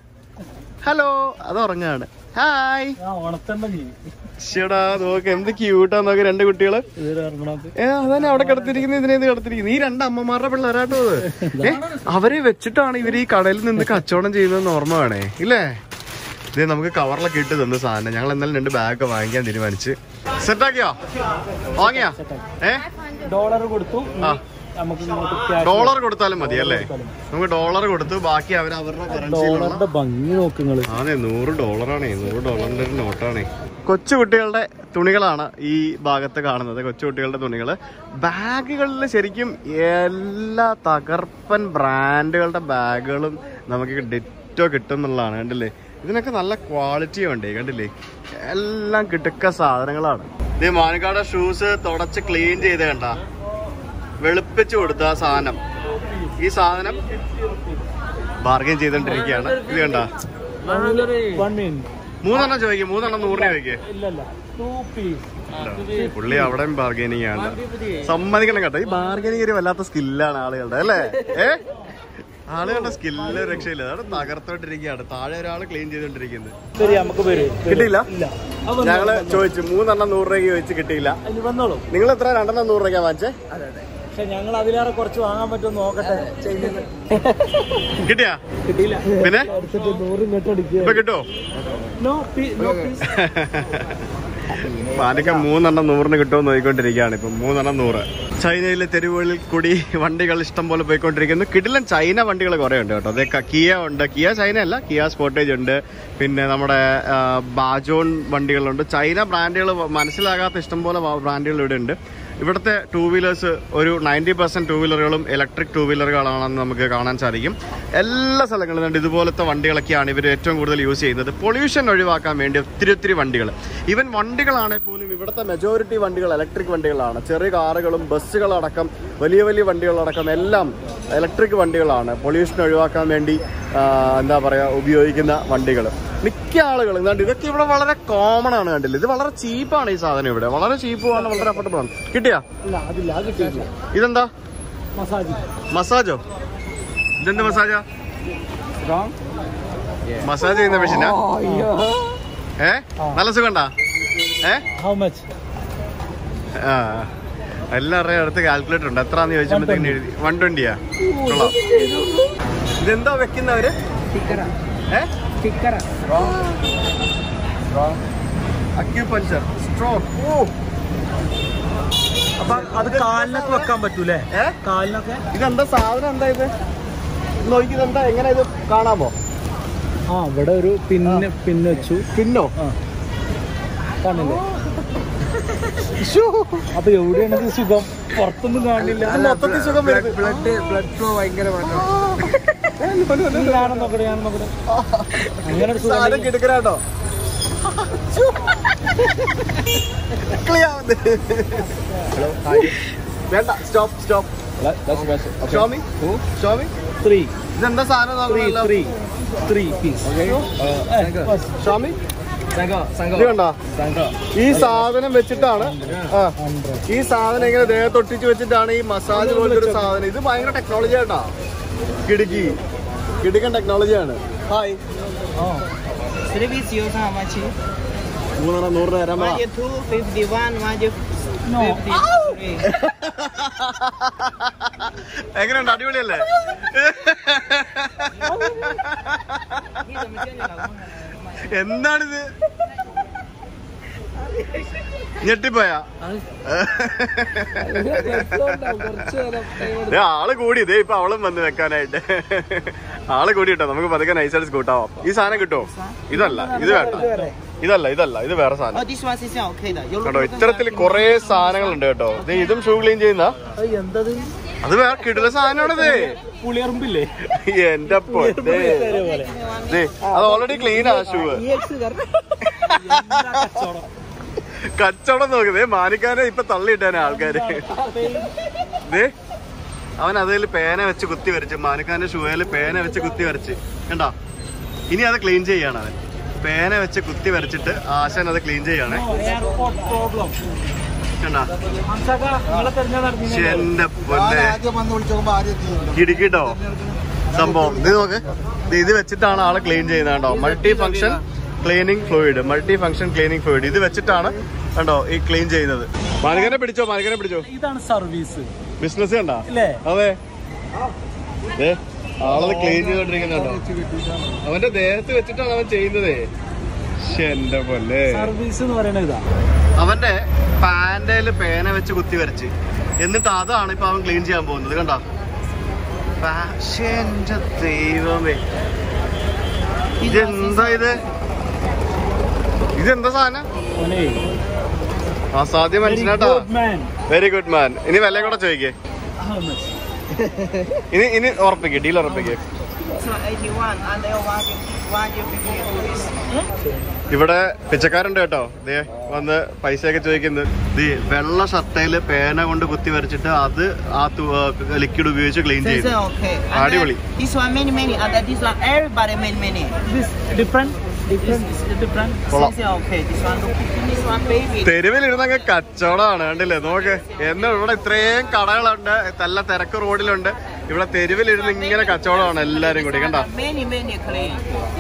ഹലോ അത് ഉറങ്ങാണ് ഹായ് ആ ഉണത്തണ്ട നീ ശ്ശടാ നോക്ക് എന്ത് ക്യൂട്ടാ നോക്ക് രണ്ട് കുട്ടികള് ഇതിൽ ഇറങ്ങണത് ഏ അതന്നെ അവിടെ കിടത്തിരിക്കുന്നത് ഇതിനേത് കിടത്തിരിക്കുന്നത് ഈ രണ്ട് അമ്മമാരുടെ പിള്ളേരാട്ടോ അത് ഏ അവരെ വെച്ചിട്ടാണ് ഇവര് ഈ കടയിൽ നിന്ന് കച്ചവടം ചെയ്യുന്നത് ഓർമ്മ വേണേ ഇല്ലേ ഇത് നമുക്ക് കവറിലൊക്കെ ഇട്ട് തന്ന സാധനം ഞങ്ങൾ എന്നാലും രണ്ട് ബാഗ് വാങ്ങിക്കാൻ തീരുമാനിച്ച് സെറ്റാക്കിയോ വാങ്ങിയാ ഏ ഡോളർ കൊടുത്തു ആ. നമുക്ക് ഇങ്ങോട്ട് cash ഡോളർ കൊടുത്താലും മതി അല്ലേ നമുക്ക് ഡോളർ കൊടുത്തു ബാക്കി അവർ അവരുടെ കറൻസിയിലുള്ള ഡോളറിന്റെ ഭംഗി നോക്കുങ്ങള് അതെ നൂറ് ഡോളറാണേ നൂറ് ഡോളറിന്റെ ഒരു നോട്ടാണേ കൊച്ചു കുട്ടികളുടെ തുണികളാണ് ഈ ഭാഗത്ത് കാണുന്നത് കൊച്ചു കുട്ടികളുടെ തുണികൾ ബാഗുകളിൽ ശരിക്കും എല്ലാ തകർപ്പൻ ബ്രാൻഡുകളുടെ ബാഗുകളും നമുക്ക് ഡിറ്റോ കിട്ടും എന്നുള്ളതാണ് കണ്ടില്ലേ ഇതിനൊക്കെ നല്ല ക്വാളിറ്റി ഉണ്ട് കണ്ടില്ലേ എല്ലാം കിട്ടുക്ക സാധനങ്ങളാണ് ഇത് മാനക്കാട് ഷൂസ് തുടച്ച് ക്ലീൻ ചെയ്ത് കണ്ട വെളുപ്പിച്ച് കൊടുത്ത ആ സാധനം ഈ സാധനം ബാർഗൈൻ ചെയ്തോണ്ടിരിക്കുകയാണ് ഇത് കണ്ട വൺ മിനിറ്റ് മൂന്നെണ്ണം ചോദിക്കും മൂന്നെണ്ണം നൂറിന് ചോദിക്കേ ഇല്ലല്ല ടു പീസ് പുള്ളി അവിടെയും ബാർഗൈനിങ് ആണ് സമ്മതിക്കണം കേട്ടോ ഈ ബാർഗൈനിങ് ഒരു വല്ലാത്ത സ്കില്ലാണ് ആളുകളുടെ അല്ലേ ഏ ആളുകളുടെ സ്കില്ല് രക്ഷയില്ല അവിടെ തകർത്തോണ്ടിരിക്കുകയാണ് താഴെ ഒരാൾ ക്ലീൻ ചെയ്തോണ്ടിരിക്കുന്നത് ശരി നമുക്ക് വരും കിട്ടിയില്ല ഇല്ല അത് ഞങ്ങള് ചോദിച്ചു മൂന്നെണ്ണം നൂറ് രൂപയ്ക്ക് ചോദിച്ച് കിട്ടിയില്ല അതിന് വന്നോളൂ നിങ്ങൾ എത്ര രണ്ടെണ്ണം നൂറ് രൂപയ്ക്കാ വാങ്ങിച്ചേ പക്ഷെ ഞങ്ങൾ അതിലേറെ കുറച്ച് വാങ്ങാൻ പറ്റുമോ നോക്കട്ടെ കിട്ടിയാ കിട്ടിയില്ല പിന്നെ എടുത്തിട്ട് നൂറ് ഇങ്ങോട്ട് അടിക്കുക ഇപ്പൊ കിട്ടുമോ നോ പീ നോ പീസ് പാലക്ക മൂന്നെണ്ണം നൂറിന് കിട്ടുമെന്ന് നോക്കിക്കൊണ്ടിരിക്കുകയാണ് ഇപ്പം മൂന്നെണ്ണം നൂറ് ചൈനയിലെ തെരുവുകളിൽ കൂടി വണ്ടികൾ ഇഷ്ടം പോലെ പോയിക്കൊണ്ടിരിക്കുന്നു കിടിലൻ ചൈന വണ്ടികൾ കുറേ ഉണ്ട് കേട്ടോ അതെ കിയ ഉണ്ട് കിയ ചൈന അല്ല കിയ സ്പോർട്ടേജ് ഉണ്ട് പിന്നെ നമ്മുടെ ആ, ബാജോൺ വണ്ടികളുണ്ട് ചൈന ബ്രാൻഡുകൾ മനസ്സിലാകാത്ത ഇഷ്ടം പോലെ ബ്രാൻഡുകൾ ഇവിടെ ഉണ്ട് ഇവിടുത്തെ ടൂ വീലേഴ്സ് ഒരു നയൻറ്റി പെർസെൻറ്റ് ടൂ വീലറുകളും ഇലക്ട്രിക് ടൂ വീലറുകളാണെന്ന് നമുക്ക് കാണാൻ സാധിക്കും എല്ലാ സ്ഥലങ്ങളിലും ഉണ്ട് ഇതുപോലത്തെ വണ്ടികളൊക്കെയാണ് ഇവർ ഏറ്റവും കൂടുതൽ യൂസ് ചെയ്യുന്നത് പൊല്യൂഷൻ ഒഴിവാക്കാൻ വേണ്ടി ഒത്തിരി ഒത്തിരി വണ്ടികൾ ഈവൻ വണ്ടികളാണെങ്കിൽ പോലും ഇവിടുത്തെ മെജോറിറ്റി വണ്ടികൾ ഇലക്ട്രിക് വണ്ടികളാണ് ചെറിയ കാറുകളും ബസ്സുകളടക്കം വലിയ വലിയ വണ്ടികളടക്കം എല്ലാം ഇലക്ട്രിക് വണ്ടികളാണ് പൊല്യൂഷൻ ഒഴിവാക്കാൻ വേണ്ടി ആ, എന്താ പറയുക ഉപയോഗിക്കുന്ന വണ്ടികൾ മിക്ക ആളുകളും എന്താണ്ട് ഇതൊക്കെ ഇവിടെ വളരെ കോമൺ ആണ് കണ്ടില്ല ഇത് വളരെ ചീപ്പാണ് ഈ സാധനം ഇവിടെ വളരെ ചീപ്പുമാണ് വളരെ അഫോർഡബിൾ ആണ് കിട്ടിയാ ഇല്ല അതില്ല അത് കിട്ടിയില്ല ഇതെന്താ മസാജ് മസാജോ ഇതെന്ത് മസാജാ റോങ് മസാജ് ചെയ്യുന്ന മെഷീനാ ഏ നല്ല സുഖണ്ടാ ഏ ഹൗ മച്ച് ആ എല്ലാവരുടെയും അടുത്ത് കാൽക്കുലേറ്റർ ഉണ്ട് എത്രാന്ന് ചോദിച്ചപ്പോഴത്തേക്കും എഴുതി വൺ ട്വന്റിയാ കൊള്ളാം ഇതെന്താ വെക്കുന്നവര് ഏ അക്യൂപഞ്ചർ സ്ട്രോക്ക് ഓ അപ്പൊ അത് കാലിനൊക്കെ വെക്കാൻ പറ്റൂലേ ഏ കാലിനൊക്കെ ഇതെന്താ സാധനം എന്താ ഇത് നോക്കി ഇതെന്താ എങ്ങനെ ഇത് കാണാമോ ആ ഇവിടെ ഒരു പിന്ന് പിന്ന് വെച്ചു പിന്നോ ആ കാണില്ലേ അപ്പൊ എവിടെയാണ് ഇത് സുഖം പുറത്തൊന്നും കാണില്ല ഇത് മൊത്തത്തിൽ സുഖം വരുന്നത് ബ്ലഡ് ബ്ലഡ് ഫ്ലോ ഭയങ്കര ഞാനും നോക്കട്ടെ ഞാനും നോക്കട്ടെ അങ്ങനെ ഒരു സുഖം സാധനം കിടക്കരാട്ടോ വേണ്ട stop stop Xiaomi Xiaomi three ഇതെന്താ സാധനം ത്രീ നോക്കണല്ലോ? ത്രീ ത്രീ പീസ് ഷോമി ഇത് കണ്ടോ ഈ സാധനം വെച്ചിട്ടാണ് ആ ഈ സാധനം ഇങ്ങനെ ദേഹത്തൊട്ടിച്ച് വെച്ചിട്ടാണ് ഈ മസാജ് പോലത്തെ ഒരു സാധനം ഇത് ഭയങ്കര ടെക്നോളജി ആട്ടാ കിടുക്കി കിടുക്കൻ ടെക്നോളജിയാണ് hi Service yours how much? മൂന്നെണ്ണം നൂറ് തരാൻ പറ. One two fifty one, one No. fifty three. എങ്ങനെയുണ്ട് അടിപൊളിയല്ലേ എന്താണിത് ഞെട്ടിപ്പോയാ ദേ, ആള് കൂടി ദേ ഇപ്പൊ അവളും വന്ന് വെക്കാനായിട്ട് ആള് കൂടി കേട്ടോ നമുക്ക് പതുക്കെ നൈസായിട്ട് കൂട്ടാവാം ഈ സാധനം കിട്ടുമോ ഇതല്ല ഇത് വേണ്ട ഇതല്ല ഇതല്ല ഇത് വേറെ സാധനം Oh, this one is okay 的，有 കേട്ടോ ഇത്തരത്തിൽ കുറെ സാധനങ്ങളുണ്ട് കേട്ടോ ദേ ഇതും ഷൂ ക്ലീൻ ചെയ്യുന്ന എന്തത് അത് വേറെ കിടുന്ന സാധനമാണത് പുളിയറുമ്പില്ലേ എന്റെ പൊന്നേ പോലെ ദേ, അത് ഓൾറെഡി ക്ലീൻ ആ ഷൂ കച്ചവടം നോക്കുന്നേ മാനിക്കാനെ ഇപ്പൊ തള്ളിയിട്ടാണ് ആൾക്കാര് ദേ അവൻ അതിൽ പേന വെച്ച് കുത്തി വരച്ച് മാനിക്കാന്റെ ഷൂയിൽ പേന വെച്ച് കുത്തി വരച്ച് കണ്ടോ ഇനി അത് ക്ലീൻ ചെയ്യാണ് അവൻ പേന വെച്ച് കുത്തി വരച്ചിട്ട് ആശാൻ അത് ക്ലീൻ ചെയ്യാണ് എയർപോർട്ട് പ്രോബ്ലം കണ്ടോ ഹംസക്ക നിങ്ങളെ തെരഞ്ഞെടുപ്പ് നടന്നില്ലേ? എന്റെ പൊന്നെ ആദ്യം വന്ന് വിളിച്ചോക്കുമ്പോ ആദ്യം എത്തിയിട്ടുണ്ട് കിടിക്കിട്ടോ സംഭവം ഇത് നോക്ക് ഇത് ഇത് വെച്ചിട്ടാണ് ആള് ക്ലീൻ ചെയ്യുന്നത് കണ്ടോ multi function cleaning fluid multi function cleaning fluid ഇത് വെച്ചിട്ടാണ് കണ്ടോ ഈ ക്ലീൻ ചെയ്യുന്നത് മാലികനെ പിടിച്ചോ മാലികനെ പിടിച്ചോ ഇതാണ് സർവീസ് ബിസിനസ് കണ്ടാ അല്ലേ അതെ ദേ, ആളത് ക്ലീൻ ചെയ്തോണ്ടിരിക്കുന്നുണ്ടോ അവന്റെ ദേഹത്ത് വെച്ചിട്ടാണ് അവൻ ചെയ്യുന്നതേ ശ്ശെ, എന്റെ പോലെ സർവീസ് എന്ന് പറയുന്നത് ഇതാ അവന്റെ പാൻഡയില് പേന വെച്ച് കുത്തി വരച്ച് എന്നിട്ട് അതാണ് ഇപ്പൊ അവൻ ക്ലീൻ ചെയ്യാൻ പോകുന്നത് കണ്ടോ പാ- ശ്ശെ, എന്റെ ദൈവമേ ഇതെന്താ ഇത് ഇതെന്താ സാധനം ഓനെ അസാധ്യ മനുഷ്യനാട്ടാ good man. Very good man ഇനി വില കൂടെ ചോദിക്കേ How much? ഇനി ഇനി ഉറപ്പിക്കേ ഡീൽ ഉറപ്പിക്കേ This one eighty one, and then one one fifty rupees. ഇവിടെ പിച്ചക്കാരുണ്ട് കേട്ടോ ദേ വന്ന് പൈസയൊക്കെ ചോദിക്കുന്നത് ദേ വെള്ള ഷർട്ടയില് പേന കൊണ്ട് കുത്തി വരച്ചിട്ട് അത് ആ ലിക്വിഡ് ഉപയോഗിച്ച് ക്ലീൻ This is ചെയ്തു okay. Adioli. And then this one many many, and then this one everybody many many. This different? Different? Is it different? കൊള്ളാം This is okay. This one look, this one baby. തെരുവിലിരുന്നങ്ങ് കച്ചവടമാണ് കണ്ടില്ലേ നോക്ക് എന്ന് ഇവിടെ ഇത്രയും കടകളുണ്ട് നല്ല തിരക്ക് റോഡിലുണ്ട് ഇവിടെ തെരുവിലിരുന്ന് ഇങ്ങനെ കച്ചവടമാണ് എല്ലാരും കൂടി കണ്ട Many many clean.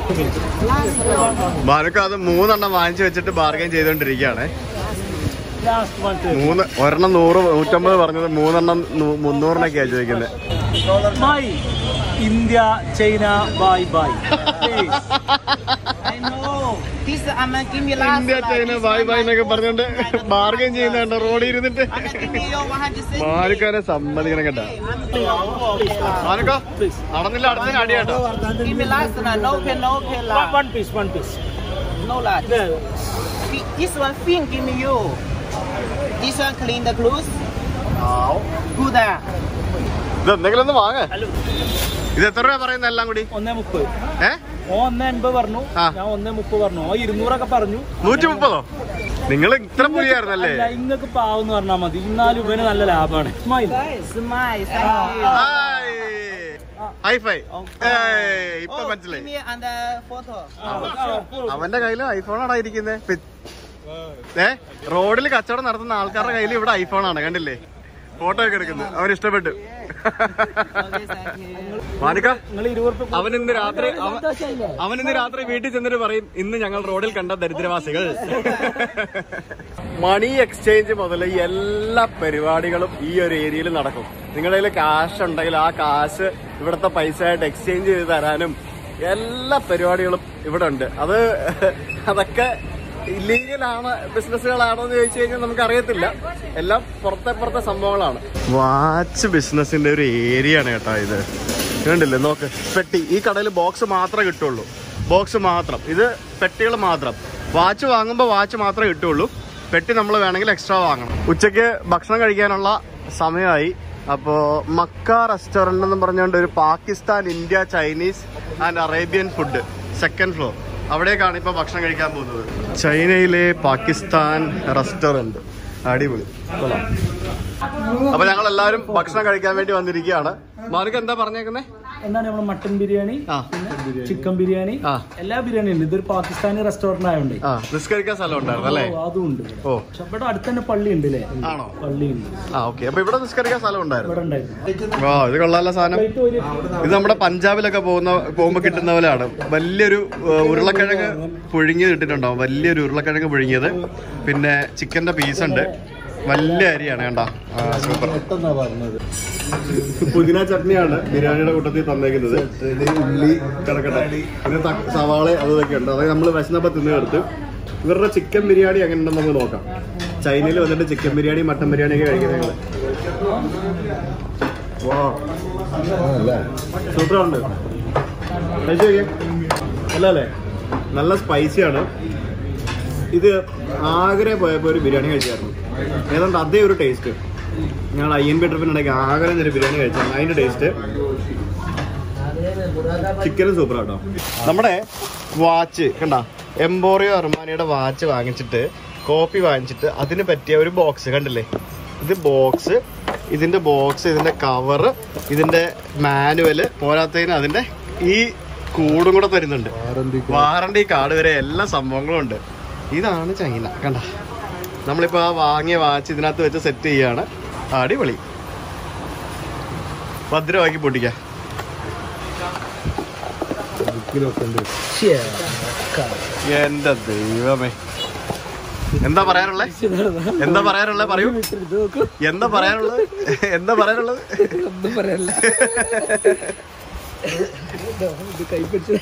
ബാലക്ക് അത് മൂന്നെണ്ണം വാങ്ങിച്ചു വെച്ചിട്ട് ബാർഗൈൻ ചെയ്തോണ്ടിരിക്കുകയാണ് Last one. too. മൂന്ന് ഒരെണ്ണം നൂറ് നൂറ്റമ്പത് പറഞ്ഞത് മൂന്നെണ്ണം നൂ- മുന്നൂറിനൊക്കെയാ ചോദിക്കുന്നത് Bye. India, China, bye bye. Please. I know. This I'm gonna give me last. India one. China This ബായ് one ബായ് എന്നൊക്കെ one. പറഞ്ഞോണ്ട് ബാർഗൈൻ ചെയ്യുന്നുണ്ട് റോഡിൽ ഇരുന്നിട്ട് I'm gonna give me your 160. മാനുക്കാരെ സമ്മതിക്കണം കേട്ടോ I'm gonna okay. മാനുക്ക Please. നടന്നില്ല അടുത്തതിന് അടിയാട്ടോ Give me last one. No okay, no okay, One, la. one piece, one piece. No la. There. Fi- This one fin give me you. This one clean the clothes. Good ah. ഇത് എന്തെങ്കിലും ഒന്ന് വാങ്ങ Hello. ഇത് എത്ര രൂപ പറയുന്ന എല്ലാം കൂടി ഒന്നേ മുപ്പത് ഏ ഓ ഒന്നേ എൺപത് പറഞ്ഞു ആ. ഞാൻ ഒന്നേ മുപ്പത് പറഞ്ഞു ഓ ഇരുന്നൂറൊക്കെ പറഞ്ഞു നൂറ്റി മുപ്പതോ നിങ്ങൾ ഇത്ര പുലിയായിരുന്നല്ലേ അല്ല ഇങ്ങക്ക് പാവെന്ന് പറഞ്ഞാൽ മതി എന്നാലും ഇവന് നല്ല ലാഭമാണ് smile Smile. Thank you. Hi fi Okay. ഇപ്പൊ Oh, give മനസ്സിലായി me and the photo. അവന്റെ കയ്യിൽ ഐഫോണാണ് ഇരിക്കുന്നത് ഏ റോഡിൽ കച്ചവടം നടത്തുന്ന ആൾക്കാരുടെ കയ്യിൽ ഇവിടെ ഐഫോണാണ് കണ്ടില്ലേ ഫോട്ടോ ഒക്കെ എടുക്കുന്നത് അവൻ ഇഷ്ടപ്പെട്ടു Okay, thank you. മാനിക്ക നിങ്ങൾ ഇരുപത് റുപ്യ അവൻ ഇന്ന് രാത്രി അവൻ- അവൻ ഇന്ന് രാത്രി വീട്ടിൽ ചെന്നിട്ട് പറയും ഇന്ന് ഞങ്ങൾ റോഡിൽ കണ്ട ദരിദ്രവാസികൾ മണി എക്സ്ചേഞ്ച് മുതൽ എല്ലാ പരിപാടികളും ഈ ഒരു ഏരിയയിൽ നടക്കും നിങ്ങളുടെ കയ്യിൽ കാശ് ഉണ്ടെങ്കിൽ ആ കാശ് ഇവിടുത്തെ പൈസ ആയിട്ട് എക്സ്ചേഞ്ച് ചെയ്ത് തരാനും എല്ലാ പരിപാടികളും ഇവിടെ ഉണ്ട് അത് അതൊക്കെ ഇല്ലീഗലാണ് ബിസിനസ്സുകളാണോ എന്ന് ചോദിച്ചു കഴിഞ്ഞാൽ നമുക്ക് അറിയത്തില്ല എല്ലാം പുറത്തെ പുറത്തെ സംഭവങ്ങളാണ് വാച്ച് ബിസിനസിന്റെ ഒരു ഏരിയ ആണ് കേട്ടോ ഇത് കണ്ടില്ലേ നോക്ക് പെട്ടി ഈ കടയിൽ ബോക്സ് മാത്രമേ കിട്ടുള്ളൂ ബോക്സ് മാത്രം ഇത് പെട്ടികൾ മാത്രം വാച്ച് വാങ്ങുമ്പോൾ വാച്ച് മാത്രമേ കിട്ടുള്ളൂ പെട്ടി നമ്മൾ വേണമെങ്കിൽ എക്സ്ട്രാ വാങ്ങണം ഉച്ചയ്ക്ക് ഭക്ഷണം കഴിക്കാനുള്ള സമയമായി അപ്പോൾ മക്ക റെസ്റ്റോറൻ്റ് എന്ന് പറഞ്ഞുകൊണ്ട് ഒരു Pakistan India Chinese and Arabian food second floor അവിടേക്കാണ് ഇപ്പൊ ഭക്ഷണം കഴിക്കാൻ പോകുന്നത് ചൈനയിലെ പാകിസ്ഥാൻ റെസ്റ്റോറന്റ് അടിപൊളി കൊള്ളാം. അപ്പൊ ഞങ്ങൾ എല്ലാവരും ഭക്ഷണം കഴിക്കാൻ വേണ്ടി വന്നിരിക്കുകയാണ് മാർക്ക് എന്താ പറഞ്ഞേക്കുന്നേ എന്താണ് നമ്മുടെ മട്ടൻ ബിരിയാണി ആ പിന്നെ ചിക്കൻ ബിരിയാണി ആ. എല്ലാ ബിരിയാണിയും ഉണ്ട് ഇതൊരു പാകിസ്ഥാനി റെസ്റ്റോറന്റ് ആയതുകൊണ്ടേ ആ നിസ്കരിക്കാൻ സ്ഥലം ഉണ്ടായിരുന്നു അല്ലേ ഓ, അതും ഉണ്ട് ഇവിടെ. ഓ പക്ഷെ ഇവിടെ അടുത്ത് തന്നെ പള്ളി ഉണ്ട് അല്ലേ ആണോ പള്ളി ഉണ്ട് ആ ഓക്കെ അപ്പൊ ഇവിടെ നിസ്കരിക്കാൻ സ്ഥലം ഉണ്ടായിരുന്നു ഇവിടെ ഉണ്ടായിരുന്നു ആ ഇത് കൊള്ളാല സാധനം പ്ലേറ്റ് ഒരു ഇത് നമ്മുടെ പഞ്ചാബിലൊക്കെ പോകുന്ന പോകുമ്പോ കിട്ടുന്ന പോലെയാണ് വലിയൊരു ഏഹ്, ഉരുളക്കിഴങ്ങ് പുഴുങ്ങിയത് ഇട്ടിട്ടുണ്ടാവും വലിയൊരു ഉരുളക്കിഴങ്ങ് പുഴുങ്ങിയത് പിന്നെ ചിക്കന്റെ പീസ് ഉണ്ട് വലിയ അരിയാണ് കണ്ട സൂപ്പർ പെട്ടെന്നാ പറഞ്ഞത് പുതിന ചട്നിയാണ് ബിരിയാണിയുടെ കൂട്ടത്തിൽ തന്നേക്കുന്നത് ഇത് ഉള്ളി കിടക്കട്ടെ പിന്നെ ത- സവാള അത് ഇതൊക്കെ ഉണ്ട് അതായത് നമ്മൾ വിശന്നപ്പോ തിന്നു എടുത്ത് ഇവരുടെ ചിക്കൻ ബിരിയാണി എങ്ങനെ ഉണ്ടെന്ന് നമുക്ക് നോക്കാം ചൈനയിൽ വന്നിട്ട് ചിക്കൻ ബിരിയാണി മട്ടൻ ബിരിയാണി ഒക്കെ കഴിക്കുന്നത് ഞങ്ങള് വാ അല്ലേ സൂപ്പറുണ്ട് കഴിച്ചു നോക്കിയേ അല്ല അല്ലേ നല്ല സ്പൈസിയാണ് ഇത് ആഗ്ര പോയപ്പോൾ ഒരു ബിരിയാണി കഴിച്ചായിരുന്നു ഏതാണ്ട് അതേ ഒരു ടേസ്റ്റ് ഞങ്ങൾ ഐ എൻ ബി ട്രിപ്പിനിടയ്ക്ക് ആഗ്ര ഒരു ബിരിയാണി കഴിച്ചാൽ അതിന്റെ ടേസ്റ്റ് ചിക്കനും സൂപ്പർ കേട്ടോ നമ്മുടെ വാച്ച് കണ്ട എംബോറിയോ അർമാനിയുടെ വാച്ച് വാങ്ങിച്ചിട്ട് കോപ്പി വാങ്ങിച്ചിട്ട് അതിന് പറ്റിയ ഒരു ബോക്സ് കണ്ടില്ലേ ഇത് ബോക്സ് ഇതിന്റെ ബോക്സ് ഇതിന്റെ കവറ് ഇതിന്റെ മാനുവല് പോരാത്തതിന് അതിന്റെ ഈ കൂടും കൂടെ തരുന്നുണ്ട് വാറന്റി വാറണ്ടി കാർഡ് വരെ എല്ലാ സംഭവങ്ങളും ഉണ്ട് ഇതാണ് ചൈന കണ്ട നമ്മളിപ്പോ ആ വാങ്ങിയ വാച്ച് ഇതിനകത്ത് വെച്ച് സെറ്റ് ചെയ്യാണ് അടിപൊളി ഭദ്രമാക്കി പൊട്ടിക്കാം ബുക്കിലൊക്കെ ഉണ്ട് എന്റെ ദൈവമേ എന്താ പറയാനുള്ളത് എന്താ പറയാനുള്ളത് പറയൂ എന്താ പറയാനുള്ളത് എന്താ പറയാനുള്ളത് ഒന്നും പറയല്ല ഇത് കൈപ്പിടിച്ച്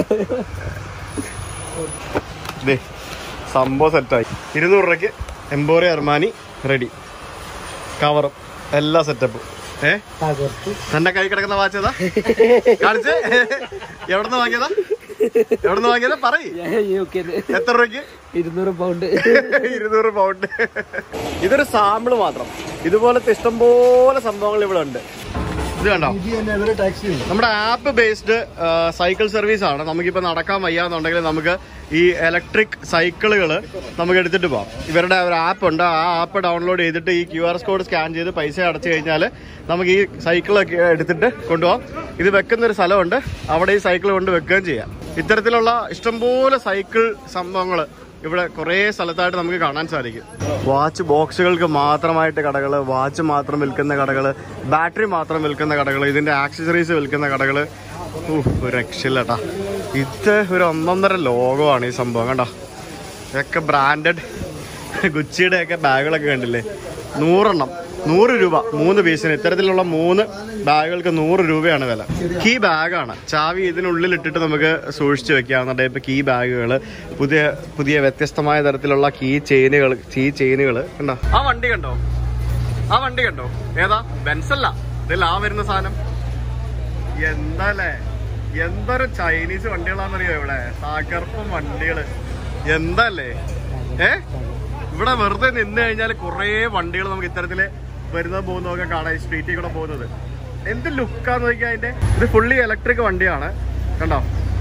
ദേ സംഭവം സെറ്റായി ഇരുന്നൂറ് രൂപയ്ക്ക് എംബോറി അർമാനി റെഡി കവറും എല്ലാ സെറ്റപ്പും ഏ തകർത്തു തന്റെ കൈ കിടക്കുന്ന വാച്ച് ഏതാ കാണിച്ചേ എവിടുന്ന് വാങ്ങിയതാ എവിടുന്ന് വാങ്ങിയതാ പറയ് എത്ര രൂപയ്ക്ക് ഇരുന്നൂറ് പൗണ്ട് ഇരുന്നൂറ് പൗണ്ട് ഇതൊരു സാമ്പിള് മാത്രം ഇതുപോലത്തെ ഇഷ്ടംപോലെ സംഭവങ്ങൾ ഇവിടെ ഉണ്ട് ഇത് കണ്ടോ ഇത് തന്നെ അതൊരു ടാക്സി ഉണ്ട് നമ്മുടെ ആപ്പ് ബേസ്ഡ് സൈക്കിൾ സർവീസ് ആണ് നമുക്കിപ്പോൾ നടക്കാൻ വയ്യാന്നുണ്ടെങ്കിൽ നമുക്ക് ഈ ഇലക്ട്രിക് സൈക്കിളുകൾ നമുക്ക് എടുത്തിട്ട് പോകാം ഇവരുടെ ഒരു ആപ്പ് ഉണ്ട് ആ ആപ്പ് ഡൗൺലോഡ് ചെയ്തിട്ട് ഈ ക്യു ആർ കോഡ് സ്കാൻ ചെയ്ത് പൈസ അടച്ചു കഴിഞ്ഞാൽ നമുക്ക് ഈ സൈക്കിളൊക്കെ എടുത്തിട്ട് കൊണ്ടുപോകാം ഇത് വെക്കുന്ന ഒരു സ്ഥലമുണ്ട് അവിടെ ഈ സൈക്കിൾ കൊണ്ട് വെക്കുകയും ചെയ്യാം ഇത്തരത്തിലുള്ള ഇഷ്ടംപോലെ സൈക്കിൾ സംഭവങ്ങൾ ഇവിടെ കുറേ സ്ഥലത്തായിട്ട് നമുക്ക് കാണാൻ സാധിക്കും വാച്ച് ബോക്സുകൾക്ക് മാത്രമായിട്ട് കടകൾ വാച്ച് മാത്രം വിൽക്കുന്ന കടകൾ ബാറ്ററി മാത്രം വിൽക്കുന്ന കടകൾ ഇതിന്റെ ആക്സസറീസ് വിൽക്കുന്ന കടകൾ ഒരു രക്ഷയില്ലട്ടാ ഇത് ഒരു ഒന്നൊന്നര ലോകമാണ് ഈ സംഭവം കണ്ടോ ഇതൊക്കെ ബ്രാൻഡഡ് ഗുച്ചിയുടെ ഒക്കെ ബാഗുകളൊക്കെ കണ്ടില്ലേ നൂറെണ്ണം നൂറ് രൂപ മൂന്ന് പീസിന് ഇത്തരത്തിലുള്ള മൂന്ന് ബാഗുകൾക്ക് നൂറ് രൂപയാണ് വില കീ ബാഗാണ് ചാവി ഇതിനുള്ളിൽ ഇട്ടിട്ട് നമുക്ക് സൂക്ഷിച്ചു വെക്കാവുന്ന ടൈപ്പ് കീ ബാഗുകൾ പുതിയ പുതിയ വ്യത്യസ്തമായ തരത്തിലുള്ള കീ ചെയിനുകൾ കീ ചെയിനുകൾ കണ്ടോ ആ വണ്ടി കണ്ടോ ആ വണ്ടി കണ്ടോ ഏതാ ബെൻസല്ല ഇതിൽ ആ വരുന്ന സാധനം എന്താല്ലേ എന്തൊരു ചൈനീസ് വണ്ടികളാണെന്നറിയോ ഇവിടെ തകർപ്പും വണ്ടികള് എന്താല്ലേ ഏ ഇവിടെ വെറുതെ നിന്ന് കഴിഞ്ഞാൽ കുറേ വണ്ടികൾ നമുക്ക് ഇത്തരത്തില് വരുന്നത് പോകുന്നതൊക്കെ കാണാം ഈ സ്ട്രീറ്റിൽ കൂടെ പോകുന്നത് എന്ത് ലുക്കാന്ന് നോക്കിയാൽ അതിന്റെ ഇത് ഫുള്ളി ഇലക്ട്രിക് വണ്ടിയാണ് കണ്ടോ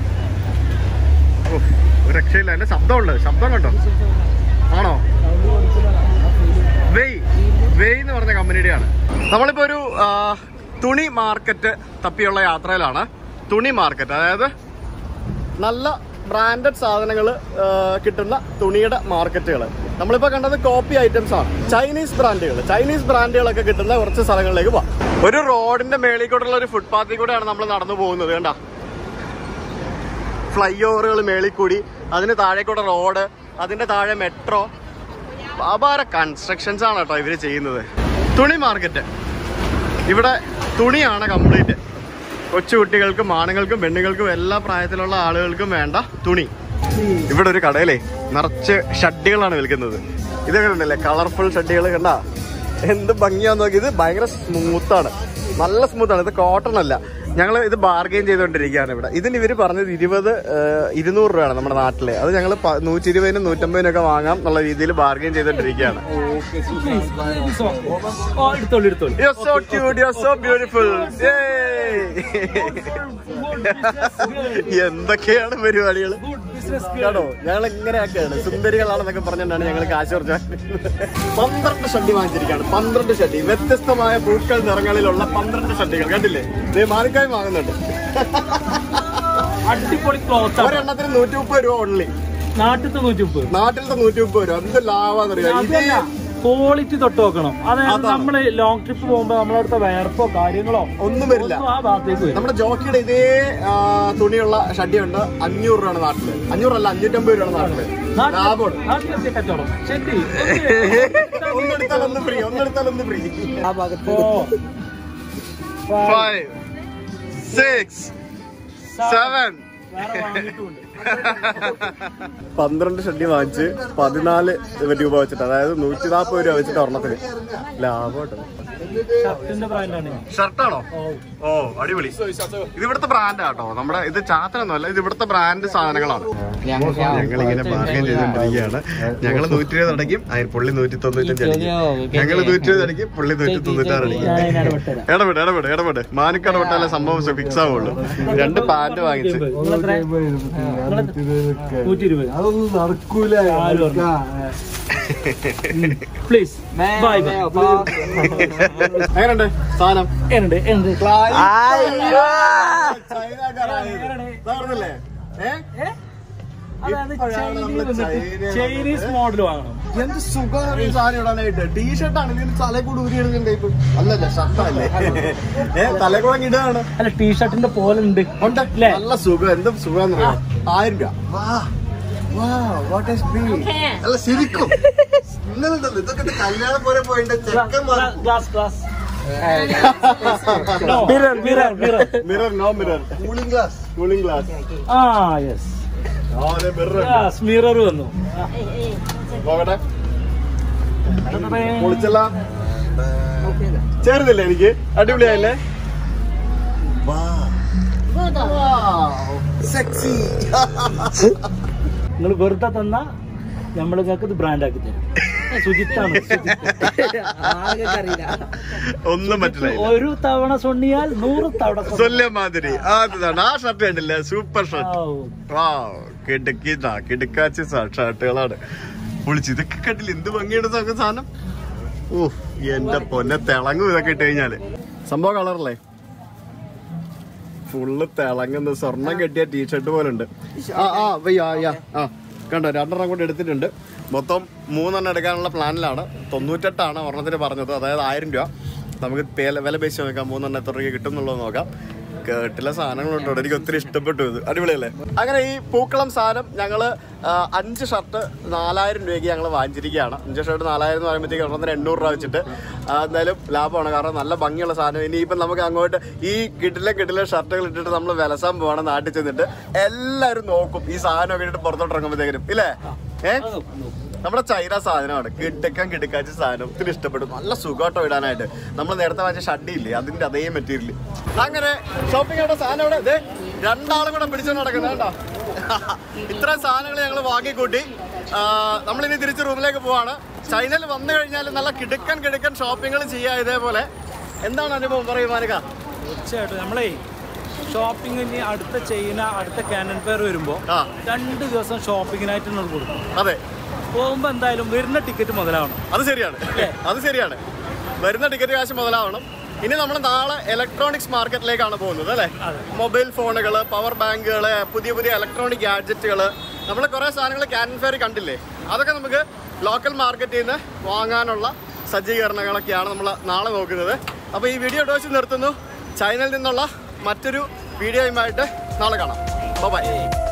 ഓ ഒരു രക്ഷയില്ല എന്റെ ശബ്ദമുണ്ട് ശബ്ദം കണ്ടോ ആണോ വെയ് വെയ് എന്ന് പറഞ്ഞ കമ്പനിയുടെയാണ് നമ്മളിപ്പോ ഒരു ആ, തുണി മാർക്കറ്റ് തപ്പിയുള്ള യാത്രയിലാണ് തുണി മാർക്കറ്റ് അതായത് നല്ല ബ്രാൻഡഡ് സാധനങ്ങൾ കിട്ടുന്ന തുണിയുടെ മാർക്കറ്റുകൾ നമ്മളിപ്പോ കണ്ടത് കോപ്പി ഐറ്റംസ് ആണ് ചൈനീസ് ബ്രാൻഡുകൾ ചൈനീസ് ബ്രാൻഡുകളൊക്കെ കിട്ടുന്ന കുറച്ച് സ്ഥലങ്ങളിലേക്ക് പോവാം ഒരു റോഡിന്റെ മേളിൽ കൂടെയുള്ള ഒരു ഫുട്പാത്തിൽ കൂടെയാണ് നമ്മൾ നടന്നു പോകുന്നത് കണ്ട ഫ്ലൈ ഓവറുകൾ മേളിൽ കൂടി അതിന് താഴെ കൂടെ റോഡ് അതിന്റെ താഴെ മെട്രോ അപാര കൺസ്ട്രക്ഷൻസ് ആണ് കേട്ടോ ഇവര് ചെയ്യുന്നത് തുണി മാർക്കറ്റ് ഇവിടെ തുണിയാണ് കംപ്ലീറ്റ് കൊച്ചുകുട്ടികൾക്കും ആണുങ്ങൾക്കും പെണ്ണുങ്ങൾക്കും എല്ലാ പ്രായത്തിലുള്ള ആളുകൾക്കും വേണ്ട തുണി ഇവിടെ ഒരു കടയിലേ നിറച്ച് ഷഡ്ഡികളാണ് വിൽക്കുന്നത് ഇതൊക്കെ ഉണ്ടല്ലേ കളർഫുൾ ഷഡ്ഡികൾ കണ്ട എന്ത് ഭംഗിയാന്ന് നോക്കി ഇത് ഭയങ്കര സ്മൂത്താണ് നല്ല സ്മൂത്താണ് ഇത് കോട്ടൺ അല്ല ഞങ്ങൾ ഇത് ബാർഗെയിൻ ചെയ്തുകൊണ്ടിരിക്കുകയാണ് ഇവിടെ ഇതിന് ഇവർ പറഞ്ഞത് ഇരുപത് ഏഹ്, ഇരുന്നൂറ് രൂപയാണ് നമ്മുടെ നാട്ടിലെ അത് ഞങ്ങൾ നൂറ്റി ഇരുപതിനും നൂറ്റമ്പതിനും ഒക്കെ വാങ്ങാം എന്നുള്ള രീതിയിൽ ബാർഗെയിൻ ചെയ്തുകൊണ്ടിരിക്കുകയാണ് ഓ എടുത്തോളൂ എടുത്തോളൂ You're so cute, you're so beautiful. Yay! എന്തൊക്കെയാണ് പരിപാടികൾ കേട്ടോ ഞങ്ങൾ ഇങ്ങനെയൊക്കെയാണ് സുന്ദരികളാണെന്നൊക്കെ പറഞ്ഞിട്ടാണ് ഞങ്ങൾ കാശ് കുറച്ച് പന്ത്രണ്ട് ഷഡ്ഡി വാങ്ങിച്ചിരിക്കുകയാണ് പന്ത്രണ്ട് ഷഡ്ഡി വ്യത്യസ്തമായ പൂക്കൾ നിറങ്ങളിലുള്ള പന്ത്രണ്ട് ഷഡ്ഡികൾ കണ്ടില്ലേ ദേ മാലിക്കായി വാങ്ങുന്നുണ്ട് അടിപൊളി ക്ലോത്ത് ഒരെണ്ണത്തിന് നൂറ്റി മുപ്പത് രൂപ ഉള്ളി നാട്ടിലത്തെ നൂറ്റി മുപ്പത് നാട്ടിലത്തെ നൂറ്റി മുപ്പത് രൂപ എന്ത് ലാഭാന്നറിയാം ഇത് അതല്ല ക്വാളിറ്റി തൊട്ട് നോക്കണം അതായത് അതാണ്. നമ്മള് ലോങ് ട്രിപ്പ് പോകുമ്പോ നമ്മളടുത്ത വേർപ്പോ കാര്യങ്ങളോ ഒന്നും വരില്ല ഒന്നും ആ ഭാഗത്തേക്ക് വരും നമ്മുടെ ജോക്കിയുടെ ഇതേ ആ, തുണിയുള്ള ഷഡ്ഡിയുണ്ട് അഞ്ഞൂറ് രൂപയാണ് നാട്ടില് അഞ്ഞൂറല്ല അഞ്ഞൂറ്റമ്പത് രൂപയാണ് നാട്ടില് ലാഭമാണ് നാട്ടിലെത്തിയ കച്ചവടം ശരി ഒന്നെടുത്താൽ ഒന്ന് ഫ്രീ ഒന്നെടുത്താൽ ഒന്ന് free Four, five, five six seven വേറെ വാങ്ങിയിട്ടുമുണ്ട് പന്ത്രണ്ട് ഷഡ്ഡി വാങ്ങിച്ച് പതിനാല് രൂപ വെച്ചിട്ട് അതായത് നൂറ്റി നാൽപ്പത് രൂപ വെച്ചിട്ട് ഒരെണ്ണത്തിന് ലാഭം കേട്ടോ ഷർട്ടിന്റെ ബ്രാൻഡാണ് ഷർട്ടാണോ ഓ ഓ അടിപൊളി ഇത് ഇവിടുത്തെ ബ്രാൻഡ് ആട്ടോ നമ്മുടെ ഇത് ചാത്തനൊന്നുമല്ല ഇത് ഇവിടുത്തെ ബ്രാൻഡ് സാധനങ്ങളാണ് ഞങ്ങൾ ഇങ്ങനെ ബാർഗൈൻ ചെയ്തുകൊണ്ടിരിക്കുകയാണ് ഞങ്ങൾ നൂറ്റി ഇരുപത് അടയ്ക്കും അതിന് പുള്ളി നൂറ്റി തൊണ്ണൂറ്റഞ്ച് അടിക്കും ഞങ്ങൾ നൂറ്റി ഇരുപത് അടിക്കും പുള്ളി നൂറ്റി തൊണ്ണൂറ്റാറ് അടിക്കും ഞാൻ അതിനോട് വിട്ടുതരാം ഇടപെട് ഇടപെട് ഇടപെട് മാനിക്കട വിട്ടാലേ സംഭവം ഫിക്സ് ആവുള്ളൂ രണ്ട് പാന്റ് വാങ്ങിച്ച് നിങ്ങളെത്ര? നൂറ്റി ഇരുപത് അതൊന്നും നടക്കൂല ആരും പ്ലീസ് ബൈ ബൈ എങ്ങനെയുണ്ട് സാധനം ഉണ്ട് ഉണ്ട് തീർന്നില്ലേ ഏ അതായത് ഇപ്പോഴാണ് നമ്മള് ചൈനീസ് ചൈന ചൈനീസ് മോഡൽ വാങ്ങണം എന്ത് സുഖമാണ് ഈ സാധനം ഇടാനായിട്ട് ടീഷർട്ടാണ് ഇതിന് തലയിൽ കൂടെ ഊരി ഇടുന്നുണ്ട് ഇപ്പൊ അല്ലല്ല ഷർട്ടല്ലേ ഏ തലയിൽ കൂടെ ഇടുകയാണ് അല്ല ടീഷർട്ടിന്റെ പോലെ ഉണ്ട് ഉണ്ട് അല്ലേ? നല്ല സുഖം എന്ത് സുഖം ആയിരം രൂപ അല്ല ശരിക്കും ഇന്നലുണ്ടല്ലോ ഇതൊക്കെ കല്യാണം പോലെ പോയിട്ട് ചെക്കന്മാർ glass glass mirror mirror mirror mirror no mirror cooling glass cooling glass ആ യെസ് മിറർ ഗ്ലാസ് മിറർ വന്നു നോക്കട്ടെ പൊളിച്ചല്ല ചേരുന്നില്ലേ എനിക്ക് അടിപൊളിയായില്ലേ സെക്സി നിങ്ങൾ വെറുതെ തന്ന നമ്മൾ നിങ്ങൾക്ക് ഇത് ബ്രാൻഡ് ആക്കി തരും സുജിത്താണ് സുജിത്ത്. ഒന്നും പറ്റില്ല ഒരു തവണ സൊണ്ണിയാൽ നൂറ് തവണ സൊണ്ണി. സൊല്ല മാതിരി അതാണ് ആ ഷർട്ട് കണ്ടില്ലേ സൂപ്പർ ഷർട്ട് ഔ. വാ കിടക്കിതാ കിടക്കാച്ച ഷർട്ടുകളാണ് പൊളിച്ച് ഇതൊക്കെ കണ്ടില്ല എന്ത് ഭംഗിയുടെ സംഗ- സാധനം ഓ എന്റെ പൊന്നെ തിളങ്ങും ഇതൊക്കെ ഇട്ട് കഴിഞ്ഞാല് സംഭവം കളറല്ലേ ഫുള്ള് തിളങ്ങുന്ന സ്വർണം കെട്ടിയ ടീഷർട്ട് പോലെ ഉണ്ട് ആ ആ വയ്യ, ആ, യാ, ആ കണ്ടോ രണ്ടെണ്ണം കൂടെ എടുത്തിട്ടുണ്ട് മൊത്തം മൂന്നെണ്ണം എടുക്കാനുള്ള പ്ലാനിലാണ് തൊണ്ണൂറ്റെട്ടാണ് ഒരെണ്ണത്തിന് പറഞ്ഞത് അതായത് ആയിരം രൂപ നമുക്ക് പേല- വില പേശി നോക്കാം മൂന്നെണ്ണം എത്ര രൂപ കിട്ടും എന്നുള്ളത് നോക്കാം കേട്ടില്ല സാധനങ്ങളുണ്ട് ഇവിടെ. എനിക്ക് ഒത്തിരി ഇഷ്ടപ്പെട്ടു ഇത് അടിപൊളിയല്ലേ അങ്ങനെ ഈ പൂക്കളം സാധനം ഞങ്ങള് ആ, അഞ്ച് ഷർട്ട് നാലായിരം രൂപയ്ക്ക് ഞങ്ങൾ വാങ്ങിച്ചിരിക്കുകയാണ് അഞ്ച് ഷർട്ട് നാലായിരം എന്ന് പറയുമ്പോഴത്തേക്ക് ഒരെണ്ണത്തിന് എണ്ണൂറ് രൂപ വെച്ചിട്ട് ആ, എന്തായാലും ലാഭമാണ് കാരണം നല്ല ഭംഗിയുള്ള സാധനം ഇനിയിപ്പം നമുക്ക് അങ്ങോട്ട് ഈ കിട്ടില്ല കിട്ടില്ല ഷർട്ടുകൾ ഇട്ടിട്ട് നമ്മൾ വിലസാൻ പോവാണ് നാട്ടിൽ ചെന്നിട്ട് എല്ലാവരും നോക്കും ഈ സാധനമൊക്കെ ഇട്ടിട്ട് പുറത്തോട്ട് ഇറങ്ങുമ്പോഴത്തേക്കും ഇല്ലേ ഏഹ് നമ്മുടെ ചൈന സാധനമാണ് കിടക്കാൻ കിടക്കാച്ച സാധനം ഒത്തിരി ഇഷ്ടപ്പെടും നല്ല സുഖമാട്ടോ ഇടാനായിട്ട് നമ്മൾ നേരത്തെ വാങ്ങിച്ച ഷഡ്ഡി ഇല്ലേ അതിന്റെ അതേ മെറ്റീരിയൽ അങ്ങനെ ഷോപ്പിംഗ് അവിടെ സാധനം അവിടെ ദേ രണ്ടാളും കൂടെ പിടിച്ചു നടക്കുന്നത് കേട്ടോ ഇത്രയും സാധനങ്ങൾ ഞങ്ങൾ വാങ്ങിക്കൂട്ടി നമ്മളിനി തിരിച്ച് റൂമിലേക്ക് പോവാണ് ചൈനയിൽ വന്നു കഴിഞ്ഞാൽ നല്ല കിടുക്കൻ കിടുക്കൻ ഷോപ്പിങ്ങുകൾ ചെയ്യാം ഇതേപോലെ എന്താണ് അനുഭവം പറയും മാനിക തീർച്ചയായിട്ടും നമ്മളേ ഷോപ്പിംഗ് ഇനി അടുത്ത ചൈന അടുത്ത കാനൻ ഫെയർ വരുമ്പോ ആ രണ്ട് ദിവസം ഷോപ്പിങ്ങിനായിട്ട് നമ്മൾ കൊടുക്കും അതെ പോകുമ്പോ എന്തായാലും വരുന്ന ടിക്കറ്റ് മുതലാവണം അത് ശരിയാണ് അത് ശരിയാണ് വരുന്ന ടിക്കറ്റ് കാശ് മുതലാവണം ഇനി നമ്മൾ നാളെ ഇലക്ട്രോണിക്സ് മാർക്കറ്റിലേക്കാണ് പോകുന്നത് അല്ലേ അതെ. മൊബൈൽ ഫോണുകൾ പവർ ബാങ്കുകൾ പുതിയ പുതിയ ഇലക്ട്രോണിക് ഗാഡ്ജറ്റുകൾ നമ്മൾ കുറേ സാധനങ്ങൾ ക്യാൻ ഫെയർ കണ്ടില്ലേ അതൊക്കെ നമുക്ക് ലോക്കൽ മാർക്കറ്റിൽ നിന്ന് വാങ്ങാനുള്ള സജ്ജീകരണങ്ങളൊക്കെയാണ് നമ്മൾ നാളെ നോക്കുന്നത് അപ്പോൾ ഈ വീഡിയോ ഡോസ് നിർത്തുന്നു ചൈനയിൽ നിന്നുള്ള മറ്റൊരു വീഡിയോയുമായിട്ട് നാളെ കാണാം ബൈ